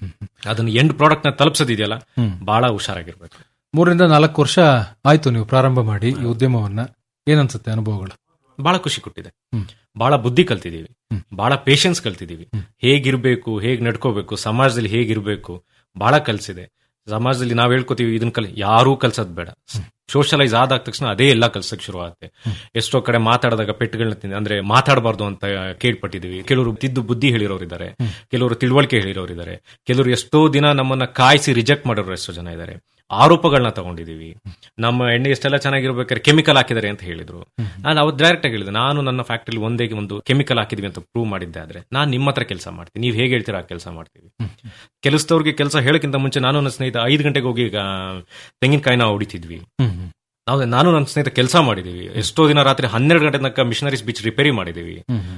ಅದನ್ನ ಎಂಡ್ ಪ್ರಾಡಕ್ಟ್ ನ ತಲುಪಿಸೋದಿದೆಯಲ್ಲ ಬಹಳ ಹುಷಾರಾಗಿರ್ಬೇಕು ಮೂರರಿಂದ ನಾಲ್ಕು ವರ್ಷ ಆಯ್ತು ನೀವು ಪ್ರಾರಂಭ ಮಾಡಿ ಈ ಉದ್ಯಮವನ್ನ ಏನನ್ಸುತ್ತೆ ಅನುಭವಗಳು ಬಹಳ ಖುಷಿ ಕೊಟ್ಟಿದೆ ಬಹಳ ಬುದ್ಧಿ ಕಲ್ತಿದೀವಿ ಬಹಳ ಪೇಷನ್ಸ್ ಕಲ್ತಿದೀವಿ ಹೇಗಿರ್ಬೇಕು ಹೇಗ್ ನಡ್ಕೋಬೇಕು ಸಮಾಜದಲ್ಲಿ ಹೇಗಿರ್ಬೇಕು ಬಹಳ ಕಲ್ಸಿದೆ ಸಮಾಜದಲ್ಲಿ ನಾವ್ ಹೇಳ್ಕೊತೀವಿ ಇದನ್ನ ಕಲ್ ಯಾರೂ ಕಲ್ಸೋದ್ ಬೇಡ ಸೋಷಲೈಸ್ ಆದ ತಕ್ಷಣ ಅದೇ ಎಲ್ಲ ಕಲ್ಸಕ್ ಶುರು ಆಗುತ್ತೆ ಎಷ್ಟೋ ಕಡೆ ಮಾತಾಡಿದಾಗ ಪೆಟ್ಟುಗಳನ್ನ ತಿಂದ ಅಂದ್ರೆ ಮಾತಾಡಬಾರ್ದು ಅಂತ ಕೇಳ್ಪಟ್ಟಿದೀವಿ ಕೆಲವರು ತಿದ್ದು ಬುದ್ಧಿ ಹೇಳಿರೋರು ಇದ್ದಾರೆ ಕೆಲವರು ತಿಳುವಳಿಕೆ ಹೇಳಿರೋರು ಇದ್ದಾರೆ ಕೆಲವರು ಎಷ್ಟೋ ದಿನ ನಮ್ಮನ್ನ ಕಾಯಿಸಿ ರಿಜೆಕ್ಟ್ ಮಾಡೋರು ಎಷ್ಟೋ ಜನ ಇದ್ದಾರೆ ಆರೋಪಗಳನ್ನ ತಗೊಂಡಿದೀವಿ ನಮ್ಮ ಎಣ್ಣೆ ಎಷ್ಟೆಲ್ಲ ಚೆನ್ನಾಗಿರ್ಬೇಕಾದ್ರೆ ಕೆಮಿಕಲ್ ಹಾಕಿದ್ದಾರೆ ಅಂತ ಹೇಳಿದ್ರು ನಾನು ಅವತ್ತು ಡೈರೆಕ್ಟ್ ಆಗಿ ಹೇಳಿದೆ ನಾನು ನನ್ನ ಫ್ಯಾಕ್ಟ್ರಿಲಿ ಒಂದೇ ಒಂದು ಕೆಮಿಕಲ್ ಹಾಕಿದ್ವಿ ಅಂತ ಪ್ರೂವ್ ಮಾಡಿದ್ದೆ ಆದ್ರೆ ನಾನು ನಿಮ್ಮ ಹತ್ರ ಕೆಲಸ ಮಾಡ್ತೀನಿ ನೀವು ಹೇಗೆ ಹೇಳ್ತೀರಾ ಆ ಕೆಲಸ ಮಾಡ್ತೀವಿ ಕೆಲಸದವ್ರಿಗೆ ಕೆಲಸ ಹೇಳಕ್ಕಿಂತ ಮುಂಚೆ ನಾನು ನನ್ನ ಸ್ನೇಹಿತ ಐದು ಗಂಟೆಗೆ ಹೋಗಿ ಈಗ ತೆಂಗಿನಕಾಯಿನ ಹೊಡಿತಿದ್ವಿ ನಾವು ನಾನು ನನ್ನ ಸ್ನೇಹಿತ ಕೆಲಸ ಮಾಡಿದೀವಿ ಎಷ್ಟೋ ದಿನ ರಾತ್ರಿ ಹನ್ನೆರಡು ಗಂಟೆ ತನಕ ಮಿಷನರೀಸ್ ಬೀಚ್ ರಿಪೇರಿ ಮಾಡಿದೀವಿ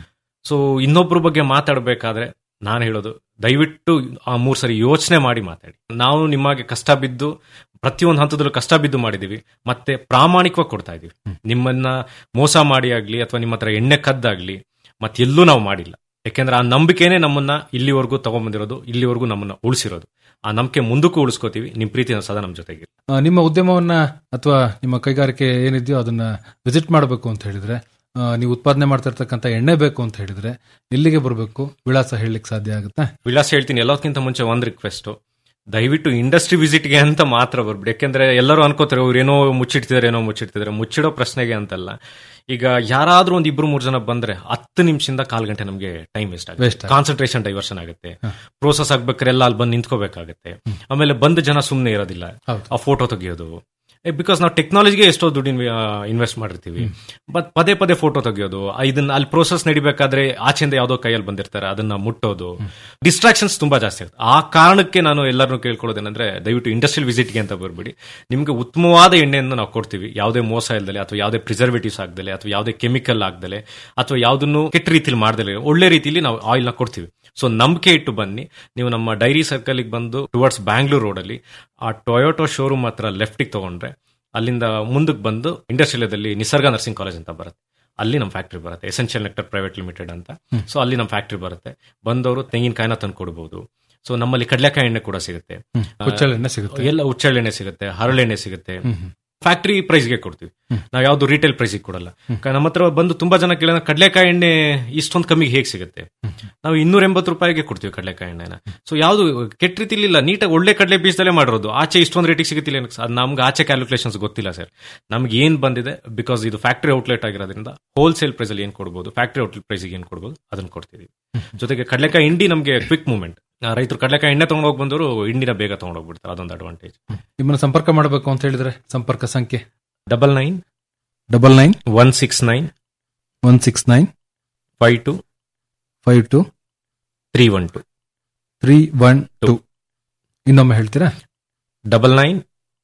ಸೊ ಇನ್ನೊಬ್ಬರ ಬಗ್ಗೆ ಮಾತಾಡಬೇಕಾದ್ರೆ ನಾನು ಹೇಳೋದು ದಯವಿಟ್ಟು ಆ ಮೂರ್ ಸರಿ ಯೋಚನೆ ಮಾಡಿ ಮಾತಾಡಿ ನಾವು ನಿಮಗೆ ಕಷ್ಟ ಬಿದ್ದು ಪ್ರತಿಯೊಂದು ಹಂತದಲ್ಲೂ ಕಷ್ಟ ಬಿದ್ದು ಮಾಡಿದೀವಿ ಮತ್ತೆ ಪ್ರಾಮಾಣಿಕವಾಗಿ ಕೊಡ್ತಾ ಇದೀವಿ ನಿಮ್ಮನ್ನ ಮೋಸ ಮಾಡಿ ಆಗ್ಲಿ ಅಥವಾ ನಿಮ್ಮ ಹತ್ರ ಎಣ್ಣೆ ಕದ್ದಾಗ್ಲಿ ಮತ್ತೆ ಎಲ್ಲೂ ನಾವು ಮಾಡಿಲ್ಲ ಯಾಕೆಂದ್ರೆ ಆ ನಂಬಿಕೆನೆ ನಮ್ಮನ್ನ ಇಲ್ಲಿವರೆಗೂ ತಗೊಂಡ್ಬಂದಿರೋದು ಇಲ್ಲಿವರೆಗೂ ನಮ್ಮನ್ನ ಉಳಿಸಿರೋದು ಆ ನಂಬಿಕೆ ಮುಂದಕ್ಕೂ ಉಳಿಸ್ಕೋತೀವಿ ನಿಮ್ ಪ್ರೀತಿ ಸದಾ ನಮ್ಮ ಜೊತೆಗೆ ಆ, ನಿಮ್ಮ ಉದ್ಯಮವನ್ನ ಅಥವಾ ನಿಮ್ಮ ಕೈಗಾರಿಕೆ ಏನಿದೆಯೋ ಅದನ್ನ ವಿಸಿಟ್ ಮಾಡಬೇಕು ಅಂತ ಹೇಳಿದ್ರೆ ಆ, ನೀವು ಉತ್ಪಾದನೆ ಮಾಡ್ತಾ ಇರ್ತಕ್ಕಂಥ ಎಣ್ಣೆ ಬೇಕು ಅಂತ ಹೇಳಿದ್ರೆ ಎಲ್ಲಿಗೆ ಬರಬೇಕು ವಿಳಾಸ ಹೇಳಲಿಕ್ಕೆ ಸಾಧ್ಯ ಆಗುತ್ತಾ ವಿಳಾಸ ಹೇಳ್ತೀನಿ ಎಲ್ಲದಕ್ಕಿಂತ ಮುಂಚೆ ಒಂದ್ ರಿಕ್ವೆಸ್ಟ್ ದಯವಿಟ್ಟು ಇಂಡಸ್ಟ್ರಿ ವಿಸಿಟ್ಗೆ ಅಂತ ಮಾತ್ರ ಬರ್ಬಿಡಿ ಯಾಕೆಂದ್ರೆ ಎಲ್ಲರೂ ಅನ್ಕೋತಾರೆ ಅವ್ರು ಏನೋ ಮುಚ್ಚಿಡ್ತಿದಾರೆ ಏನೋ ಮುಚ್ಚಿಡ್ತಿದಾರೆ ಮುಚ್ಚಿಡೋ ಪ್ರಶ್ನೆಗೆ ಅಂತಲ್ಲ ಈಗ ಯಾರಾದ್ರೂ ಒಂದ್ ಇಬ್ರು ಮೂರ್ ಜನ ಬಂದ್ರೆ ಹತ್ತು ನಿಮಿಷದಿಂದ ಕಾಲ್ ಗಂಟೆ ನಮಗೆ ಟೈಮ್ ವೇಸ್ಟ್ Waste ಆಗುತ್ತೆ ಆಗುತ್ತೆ. ಕಾನ್ಸಂಟ್ರೇಷನ್ ಡೈವರ್ಷನ್ ಆಗುತ್ತೆ ಪ್ರೋಸೆಸ್ ಆಗ್ಬೇಕಾದ್ರೆ ಎಲ್ಲ ಅಲ್ಲಿ ಬಂದು ನಿಂತ್ಕೋಬೇಕಾಗುತ್ತೆ ಆಮೇಲೆ ಬಂದ ಜನ ಸುಮ್ಮನೆ ಇರೋದಿಲ್ಲ ಹೌದು. ಆ ಫೋಟೋ ತೆಗಿಯೋದು ಬಿಕಾಸ್ ನಾವು ಟೆಕ್ನಾಲಜಿಗೆ ಎಷ್ಟೋ ದುಡ್ಡು ಇನ್ವೆಸ್ಟ್ ಮಾಡಿರ್ತೀವಿ ಬಟ್ ಪದೇ ಪದೇ ಫೋಟೋ ತೆಗಿಯೋದು ಆ, ಇದನ್ನ ಅಲ್ಲಿ ಪ್ರೋಸೆಸ್ ನಡಿಬೇಕಾದ್ರೆ ಆಚೆಯಿಂದ ಯಾವ್ದೋ ಕೈಯಲ್ಲಿ ಬಂದಿರ್ತಾರೆ ಅದನ್ನ ಮುಟ್ಟೋದು ಡಿಸ್ಟ್ರಾಕ್ಷನ್ಸ್ ತುಂಬಾ ಜಾಸ್ತಿ ಆಗುತ್ತೆ ಆ ಕಾರಣಕ್ಕೆ ನಾನು ಎಲ್ಲರನ್ನೂ ಕೇಳ್ಕೊಳ್ಳೋದೇನಂದ್ರೆ ದಯವಿಟ್ಟು ಇಂಡಸ್ಟ್ರಿಯಲ್ ವಿಸಿಟ್ಗೆ ಅಂತ ಬರ್ಬಿಡಿ ನಿಮ್ಗೆ ಉತ್ತಮವಾದ ಎಣ್ಣೆಯನ್ನು ನಾವು ಕೊಡ್ತೀವಿ ಯಾವುದೇ ಮೋಸ ಇಲ್ದಲೆ ಅಥವಾ ಯಾವುದೇ ಪ್ರಿಸರ್ವೇಟಿವ್ಸ್ ಆಗ್ದಲೆ ಅಥವಾ ಯಾವುದೇ ಕೆಮಿಕಲ್ ಆಗ್ದಲೆ ಅಥವಾ ಯಾವುದನ್ನು ಕೆಟ್ಟ ರೀತಿಲಿ ಮಾಡ್ದಲೆ ಒಳ್ಳೆ ರೀತಿಲಿ ನಾವು ಆಯಿಲ್ ನ ಕೊಡ್ತೀವಿ ಸೊ ನಂಬಿಕೆ ಇಟ್ಟು ಬನ್ನಿ ನೀವು ನಮ್ಮ ಡೈರಿ ಸರ್ಕಲ್ಗೆ ಬಂದು ಟುವರ್ಡ್ಸ್ ಬ್ಯಾಂಗ್ಳೂರ್ ರೋಡಲ್ಲಿ ಆ ಟೊಯೋಟೋ ಶೋರೂಮ್ ಹತ್ರ ಲೆಫ್ಟಿಗೆ ತಗೊಂಡ್ರೆ ಅಲ್ಲಿಂದ ಮುಂದಕ್ಕೆ ಬಂದು ಇಂಡಸ್ಟ್ರಿಯಲದಲ್ಲಿ ನಿಸರ್ಗ ನರ್ಸಿಂಗ್ ಕಾಲೇಜ್ ಅಂತ ಬರುತ್ತೆ ಅಲ್ಲಿ ನಮ್ಮ ಫ್ಯಾಕ್ಟ್ರಿ ಬರುತ್ತೆ ಎಸೆನ್ಷಿಯಲ್ ನೆಕ್ಟರ್ ಪ್ರೈವೇಟ್ ಲಿಮಿಟೆಡ್ ಅಂತ ಸೊ ಅಲ್ಲಿ ನಮ್ಮ ಫ್ಯಾಕ್ಟ್ರಿ ಬರುತ್ತೆ ಬಂದವರು ತೆಂಗಿನಕಾಯಿನ ತಂದು ಕೊಡಬಹುದು ಸೊ ನಮ್ಮಲ್ಲಿ ಕಡಲೆಕಾಯಿ ಎಣ್ಣೆ ಕೂಡ ಸಿಗುತ್ತೆ ಹ್ಮ್. ಹುಚ್ಚೆಳ್ಳೆಣ್ಣೆ ಸಿಗುತ್ತೆ. ಎಲ್ಲ ಹುಚ್ಚೆಳ್ಳೆಣ್ಣೆ ಸಿಗುತ್ತೆ ಹರಳೆಣ್ಣೆ ಸಿಗುತ್ತೆ ಫ್ಯಾಕ್ಟ್ರಿ ಪ್ರೈಸ್ಗೆ ಕೊಡ್ತೀವಿ ನಾವು ಯಾವ್ದು ರಿಟೇಲ್ ಪ್ರೈಸಿಗೆ ಕೊಡಲ್ಲ ಕ- ನಮ್ಮ ಹತ್ರ ಬಂದು ತುಂಬಾ ಜನ ಕೇಳಿದ ಕಡಲೆಕಾಯಿ ಎಣ್ಣೆ ಇಷ್ಟೊಂದು ಕಮ್ಮಿಗೆ ಹೇಗೆ ಸಿಗುತ್ತೆ ನಾವು ಇನ್ನೂರ ಎಂಬತ್ತು ರೂಪಾಯಿಗೆ ಕೊಡ್ತೀವಿ ಕಡಲೆಕಾಯಿ ಎಣ್ಣೆನ ಸೊ ಯಾವ್ದು ಕೆಟ್ಟ ರೀತಿಲಿ ಇಲ್ಲ ನೀಟಾಗಿ ಒಳ್ಳೆ ಕಡಲೆ ಬೀಜದಲ್ಲೇ ಮಾಡಿರೋದು ಆಚೆ ಇಷ್ಟೊಂದು ರೇಟಿಗೆ ಸಿಗುತ್ತಿಲ್ಲ ಏನಕ್ಕೆ ಅದು ನಮ್ಗೆ ಆಚೆ ಕ್ಯಾಲ್ಕುಲೇಷನ್ಸ್ ಗೊತ್ತಿಲ್ಲ ಸರ್ ನಮ್ಗೆ ಏನ್ ಬಂದಿದೆ ಬಿಕಾಸ್ ಇದು ಫ್ಯಾಕ್ಟ್ರಿ ಔಟ್ಲೆಟ್ ಆಗಿರೋದ್ರಿಂದ ಹೋಲ್ಸೇಲ್ ಪ್ರೈಸ್ ಅಲ್ಲಿ ಏನ್ ಕೊಡ್ಬೋದು ಫ್ಯಾಕ್ಟ್ರಿ ಔಟ್ಲೆಟ್ ಪ್ರೈಸ್ಗೆ ಏನ್ ಕೊಡ್ಬೋದು ಅದನ್ನ ಕೊಡ್ತೀವಿ ಜೊತೆಗೆ ಕಡಲೆಕಾಯಿ ಇಂಡಿ ನಮಗೆ ಕ್ವಿಕ್ ಮೂವ್ಮೆಂಟ್ ರೈತರು ಕಡಲೆಕಾಯಿ ಎಣ್ಣೆ ತಗೊಂಡೋಗಿ ಬಂದವರು ಇಂಡಿನ ಬೇಗ ತಗೊಂಡೋಗ್ಬಿಡ್ತಾರೆ ಅದೊಂದು ಅಡ್ವಾಂಟೇಜ್ ನಿಮ್ಮನ್ನು ಸಂಪರ್ಕ ಮಾಡಬೇಕು ಅಂತ ಹೇಳಿದ್ರೆ ಸಂಪರ್ಕ ಸಂಖ್ಯೆ double nine double nine one six nine one six nine five two five two three one two three one two ಇನ್ನೊಮ್ಮೆ ಹೇಳ್ತೀರಾ double nine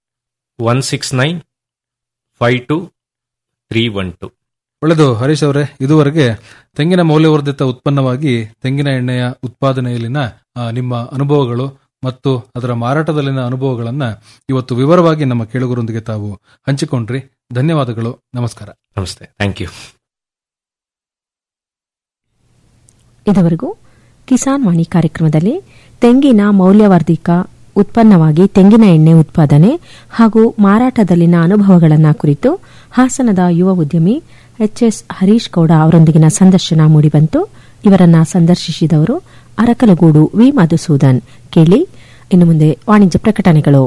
one six nine five two three one two ಒಳ್ಳೆದು ಹರೀಶ್ ಅವರೇ ಇದುವರೆಗೆ ತೆಂಗಿನ ಮೌಲ್ಯವರ್ಧಿತ ಉತ್ಪನ್ನವಾಗಿ ತೆಂಗಿನ ಎಣ್ಣೆಯ ಉತ್ಪಾದನೆಯಲ್ಲಿನ ಆ, ನಿಮ್ಮ ಅನುಭವಗಳು ಮತ್ತು ಅದರ ಮಾರಾಟದಲ್ಲಿನ ಅನುಭವಗಳನ್ನ ಇವತ್ತು ವಿವರವಾಗಿ ನಮ್ಮ ಕೇಳುಗರೊಂದಿಗೆ ತಾವು ಹಂಚಿಕೊಂಡ್ರಿ ಧನ್ಯವಾದಗಳು ನಮಸ್ಕಾರ ನಮಸ್ತೆ ಥ್ಯಾಂಕ್ ಯು ಇದುವರೆಗೂ ಕಿಸಾನ್ ವಾಣಿ ಕಾರ್ಯಕ್ರಮದಲ್ಲಿ ತೆಂಗಿನ ಮೌಲ್ಯವರ್ಧಿತ ಉತ್ಪನ್ನವಾಗಿ ತೆಂಗಿನ ಎಣ್ಣೆ ಉತ್ಪಾದನೆ ಹಾಗೂ ಮಾರಾಟದಲ್ಲಿನ ಅನುಭವಗಳನ್ನು ಕುರಿತು ಹಾಸನದ ಯುವ ಉದ್ಯಮಿ ಎಚ್ ಎಸ್ ಹರೀಶ್ ಗೌಡ ಅವರೊಂದಿಗಿನ ಸಂದರ್ಶನ ಮೂಡಿಬಂತು ಇವರನ್ನ ಸಂದರ್ಶಿಸಿದವರು ಅರಕಲಗೂಡು ವಿ ಮಧುಸೂದನ್ ಕೇಳಿ ಇನ್ನು ಮುಂದೆ ವಾಣಿಜ್ಯ ಪ್ರಕಟಣೆಗಳು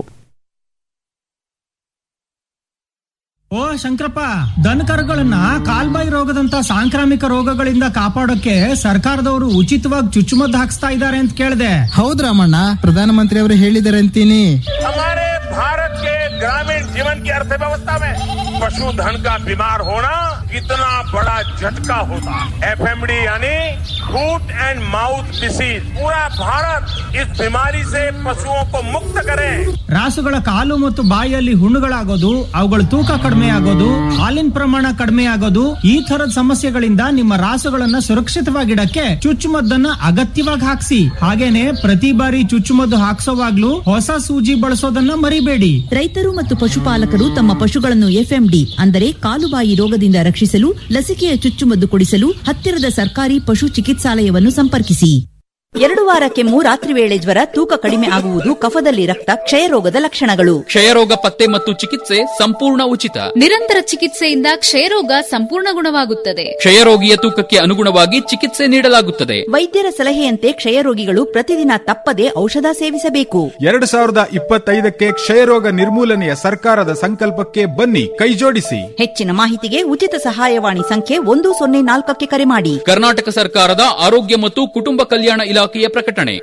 ಓ ಶಂಕರಪ್ಪ ದನಕರುಗಳನ್ನ ಕಾಲ್ಬಾಯಿ ರೋಗದಂತ ಸಾಂಕ್ರಾಮಿಕ ರೋಗಗಳಿಂದ ಕಾಪಾಡೋಕೆ ಸರ್ಕಾರದವರು ಉಚಿತವಾಗಿ ಚುಚ್ಚುಮದ್ದು ಹಾಕ್ಸ್ತಾ ಇದ್ದಾರೆ ಅಂತ ಕೇಳಿದೆ ಹೌದ್ ರಾಮಣ್ಣ ಪ್ರಧಾನಮಂತ್ರಿ ಅವರು ಹೇಳಿದ್ದಾರೆ ಅಂತೀನಿ हमारे भारत के ग्रामीण जीवन की अर्थव्यवस्था में पशुधन का बीमार होना कितना बड़ा झटका होता है एफएमडी यानी फूट एंड माउथ डिसीज पूरा भारत इस बीमारी से पशुओं को मुक्त करे ರಾಸುಗಳ ಕಾಲು ಮತ್ತು ಬಾಯಿಯಲ್ಲಿ ಹುಣ್ಣುಗಳಾಗೋದು ಅವುಗಳ ತೂಕ ಕಡಿಮೆ ಆಗೋದು ಹಾಲಿನ ಪ್ರಮಾಣ ಕಡಿಮೆ ಆಗೋದು ಈ ತರದ ಸಮಸ್ಯೆಗಳಿಂದ ನಿಮ್ಮ ರಾಸುಗಳನ್ನ ಸುರಕ್ಷಿತವಾಗಿಡಕ್ಕೆ ಚುಚ್ಚುಮದ್ದನ್ನ ಅಗತ್ಯವಾಗಿ ಹಾಕ್ಸಿ ಹಾಗೇನೆ ಪ್ರತಿ ಬಾರಿ ಚುಚ್ಚುಮದ್ದು ಹಾಕ್ಸೋವಾಗ್ಲೂ ಹೊಸ ಸೂಜಿ ಬಳಸೋದನ್ನ ಮರಿಬೇಡಿ ರೈತರು ಮತ್ತು ಪಶುಪಾಲಕರು ತಮ್ಮ ಪಶುಗಳನ್ನು ಎಫ್ಎಂಡಿ ಅಂದರೆ ಕಾಲುಬಾಯಿ ರೋಗದಿಂದ ರಕ್ಷಿಸಲು ಲಸಿಕೆಯ ಚುಚ್ಚುಮದ್ದು ಕೊಡಿಸಲು ಹತ್ತಿರದ ಸರ್ಕಾರಿ ಪಶು ಚಿಕಿತ್ಸಾಲಯವನ್ನು ಸಂಪರ್ಕಿಸಿ ಎರಡು ವಾರ ಕೆಮ್ಮು ರಾತ್ರಿ ವೇಳೆ ಜ್ವರ ತೂಕ ಕಡಿಮೆ ಆಗುವುದು ಕಫದಲ್ಲಿ ರಕ್ತ ಕ್ಷಯರೋಗದ ಲಕ್ಷಣಗಳು ಕ್ಷಯರೋಗ ಪತ್ತೆ ಮತ್ತು ಚಿಕಿತ್ಸೆ ಸಂಪೂರ್ಣ ಉಚಿತ ನಿರಂತರ ಚಿಕಿತ್ಸೆಯಿಂದ ಕ್ಷಯರೋಗ ಸಂಪೂರ್ಣ ಗುಣವಾಗುತ್ತದೆ ಕ್ಷಯರೋಗಿಯ ತೂಕಕ್ಕೆ ಅನುಗುಣವಾಗಿ ಚಿಕಿತ್ಸೆ ನೀಡಲಾಗುತ್ತದೆ ವೈದ್ಯರ ಸಲಹೆಯಂತೆ ಕ್ಷಯರೋಗಿಗಳು ಪ್ರತಿದಿನ ತಪ್ಪದೆ ಔಷಧ ಸೇವಿಸಬೇಕು ಎರಡು ಸಾವಿರದ ಇಪ್ಪತ್ತೈದಕ್ಕೆ ಕ್ಷಯರೋಗ ನಿರ್ಮೂಲನೆಯ ಸರ್ಕಾರದ ಸಂಕಲ್ಪಕ್ಕೆ ಬನ್ನಿ ಕೈಜೋಡಿಸಿ ಹೆಚ್ಚಿನ ಮಾಹಿತಿಗೆ ಉಚಿತ ಸಹಾಯವಾಣಿ ಸಂಖ್ಯೆ ಒಂದು ಸೊನ್ನೆ ನಾಲ್ಕಕ್ಕೆ ಕರೆ ಮಾಡಿ ಕರ್ನಾಟಕ ಸರ್ಕಾರದ ಆರೋಗ್ಯ ಮತ್ತು ಕುಟುಂಬ ಕಲ್ಯಾಣ ಇಲಾಖೆಯ ಪ್ರಕಟಣೆ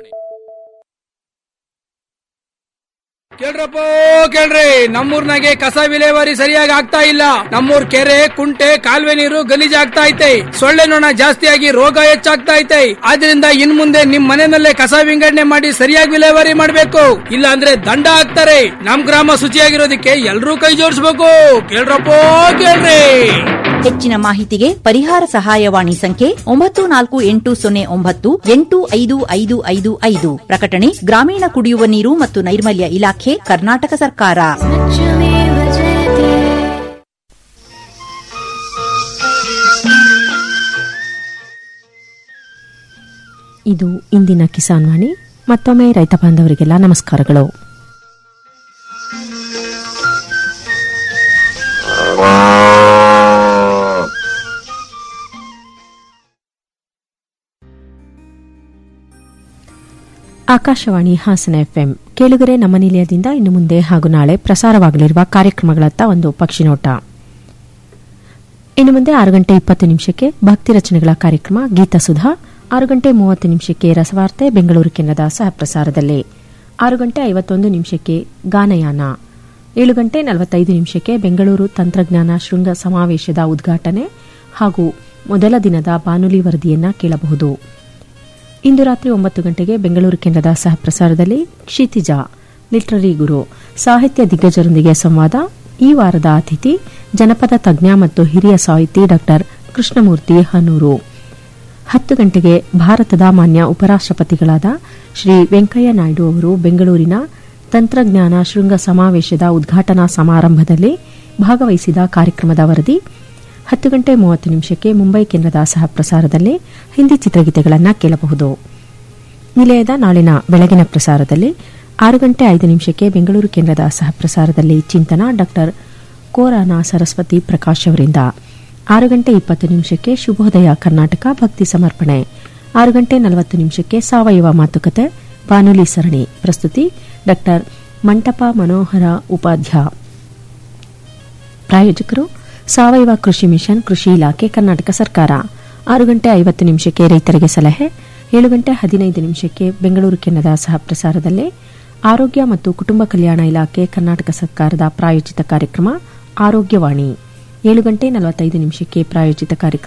ಕೇಳ್ರಪ್ಪ ಕೇಳ್ರಿ ನಮ್ಮೂರ್ನಾಗೆ ಕಸ ವಿಲೇವಾರಿ ಸರಿಯಾಗಿ ಆಗ್ತಾ ಇಲ್ಲ ನಮ್ಮೂರ್ ಕೆರೆ ಕುಂಟೆ ಕಾಲುವೆ ನೀರು ಗಲೀಜ್ ಆಗ್ತಾ ಐತೆ ಸೊಳ್ಳೆ ನೊಣ ಜಾಸ್ತಿಯಾಗಿ ರೋಗ ಹೆಚ್ಚಾಗ್ತಾ ಐತೆ ಆದ್ರಿಂದ ಇನ್ ಮುಂದೆ ನಿಮ್ ಮನೆಯಲ್ಲೇ ಕಸ ವಿಂಗಡಣೆ ಮಾಡಿ ಸರಿಯಾಗಿ ವಿಲೇವಾರಿ ಮಾಡ್ಬೇಕು ಇಲ್ಲ ಅಂದ್ರೆ ದಂಡ ಹಾಕ್ತಾರೆ ನಮ್ ಗ್ರಾಮ ಶುಚಿಯಾಗಿರೋದಕ್ಕೆ ಎಲ್ರೂ ಕೈ ಜೋಡಿಸ್ಬೇಕು ಕೇಳ್ರಪ್ಪ ಕೇಳ್ರಿ ಹೆಚ್ಚಿನ ಮಾಹಿತಿಗೆ ಪರಿಹಾರ ಸಹಾಯವಾಣಿ ಸಂಖ್ಯೆ ಒಂಬತ್ತು ನಾಲ್ಕು ಎಂಟು ಸೊನ್ನೆ ಒಂಬತ್ತು ಎಂಟು ಐದು ಐದು ಐದು ಐದು ಪ್ರಕಟಣೆ ಗ್ರಾಮೀಣ ಕುಡಿಯುವ ನೀರು ಮತ್ತು ನೈರ್ಮಲ್ಯ ಇಲಾಖೆ ಕರ್ನಾಟಕ ಸರ್ಕಾರ ಇದು ಇಂದಿನ ಕಿಸಾನ್ ವಾಣಿ ಮತ್ತೊಮ್ಮೆ ರೈತ ಬಾಂಧವರಿಗೆಲ್ಲ ನಮಸ್ಕಾರಗಳು ಆಕಾಶವಾಣಿ ಹಾಸನ ಎಫ್ಎಂ ಕೇಳುಗರೆ ನಮ್ಮ ನಿಲಯದಿಂದ ಇನ್ನು ಮುಂದೆ ಹಾಗೂ ನಾಳೆ ಪ್ರಸಾರವಾಗಲಿರುವ ಕಾರ್ಯಕ್ರಮಗಳತ್ತ ಒಂದು ಪಕ್ಷಿನೋಟ ಇನ್ನು ಮುಂದೆ ಆರು ಗಂಟೆ ಇಪ್ಪತ್ತು ನಿಮಿಷಕ್ಕೆ ಭಕ್ತಿ ರಚನೆಗಳ ಕಾರ್ಯಕ್ರಮ ಗೀತಸುಧಾ ಆರು ಗಂಟೆ ಮೂವತ್ತು ನಿಮಿಷಕ್ಕೆ ರಸವಾರ್ತೆ ಬೆಂಗಳೂರು ಕೇಂದ್ರದ ಸಹಪ್ರಸಾರದಲ್ಲಿ ಆರು ಗಂಟೆ ಐವತ್ತೊಂದು ನಿಮಿಷಕ್ಕೆ ಗಾನಯಾನ ಏಳು ಗಂಟೆ ನಲವತ್ತೈದು ನಿಮಿಷಕ್ಕೆ ಬೆಂಗಳೂರು ತಂತ್ರಜ್ಞಾನ ಶೃಂಗ ಸಮಾವೇಶದ ಉದ್ಘಾಟನೆ ಹಾಗೂ ಮೊದಲ ದಿನದ ಬಾನುಲಿ ವರದಿಯನ್ನ ಕೇಳಬಹುದು ಇಂದು ರಾತ್ರಿ ಒಂಬತ್ತು ಗಂಟೆಗೆ ಬೆಂಗಳೂರು ಕೇಂದ್ರದ ಸಹಪ್ರಸಾರದಲ್ಲಿ ಕ್ಷಿತಿಜ ಲಿಟ್ರರಿ ಗುರು ಸಾಹಿತ್ಯ ದಿಗ್ಗಜರೊಂದಿಗೆ ಸಂವಾದ ಈ ವಾರದ ಅತಿಥಿ ಜನಪದ ತಜ್ಞ ಮತ್ತು ಹಿರಿಯ ಸಾಹಿತಿ ಡಾ ಕೃಷ್ಣಮೂರ್ತಿ ಹನೂರು ಹತ್ತು ಗಂಟೆಗೆ ಭಾರತದ ಮಾನ್ಯ ಉಪರಾಷ್ಟಪತಿಗಳಾದ ಶ್ರೀ ವೆಂಕಯ್ಯ ನಾಯ್ಡು ಅವರು ಬೆಂಗಳೂರಿನ ತಂತ್ರಜ್ಞಾನ ಶೃಂಗ ಸಮಾವೇಶದ ಉದ್ಘಾಟನಾ ಸಮಾರಂಭದಲ್ಲಿ ಭಾಗವಹಿಸಿದ ಕಾರ್ಯಕ್ರಮದ ವರದಿ ಹತ್ತು ಗಂಟೆ ಮೂವತ್ತು ನಿಮಿಷಕ್ಕೆ ಮುಂಬೈ ಕೇಂದ್ರದ ಸಹಪ್ರಸಾರದಲ್ಲಿ ಹಿಂದಿ ಚಿತ್ರಗೀತೆಗಳನ್ನು ಕೇಳಬಹುದು ನಿಲಯದ ನಾಳಿನ ಬೆಳಗಿನ ಪ್ರಸಾರದಲ್ಲಿ ಆರು ಗಂಟೆ ಐದು ನಿಮಿಷಕ್ಕೆ ಬೆಂಗಳೂರು ಕೇಂದ್ರದ ಸಹಪ್ರಸಾರದಲ್ಲಿ ಚಿಂತನ ಡಾ ಕೋರಾನ ಸರಸ್ವತಿ ಪ್ರಕಾಶ್ ಅವರಿಂದ ಆರು ಗಂಟೆ ಇಪ್ಪತ್ತು ನಿಮಿಷಕ್ಕೆ ಶುಭೋದಯ ಕರ್ನಾಟಕ ಭಕ್ತಿ ಸಮರ್ಪಣೆ ಆರು ಗಂಟೆ ನಲವತ್ತು ನಿಮಿಷಕ್ಕೆ ಸಾವಯವ ಮಾತುಕತೆ ಬಾನುಲಿ ಸರಣಿ ಪ್ರಸ್ತುತಿ ಡಾ ಮಂಟಪ ಮನೋಹರ ಉಪಾಧ್ಯ ಪ್ರಾಯೋಜಕರು ಸಾವಯವ ಕೃಷಿ ಮಿಷನ್ ಕೃಷಿ ಇಲಾಖೆ ಕರ್ನಾಟಕ ಸರ್ಕಾರ ಆರು ಗಂಟೆ ಐವತ್ತು ನಿಮಿಷಕ್ಕೆ ರೈತರಿಗೆ ಸಲಹೆ ಏಳು ಗಂಟೆ ಹದಿನೈದು ನಿಮಿಷಕ್ಕೆ ಬೆಂಗಳೂರು ಕೇಂದ್ರದ ಸಹಪ್ರಸಾರದಲ್ಲಿ ಆರೋಗ್ಯ ಮತ್ತು ಕುಟುಂಬ ಕಲ್ಯಾಣ ಇಲಾಖೆ ಕರ್ನಾಟಕ ಸರ್ಕಾರದ ಪ್ರಾಯೋಜಿತ ಕಾರ್ಯಕ್ರಮ ಆರೋಗ್ಯವಾಣಿ ಏಳು ಗಂಟೆ ನಲವತ್ತೈದು ನಿಮಿಷಕ್ಕೆ ಪ್ರಾಯೋಜಿತ ಕಾರ್ಯಕ್ರಮ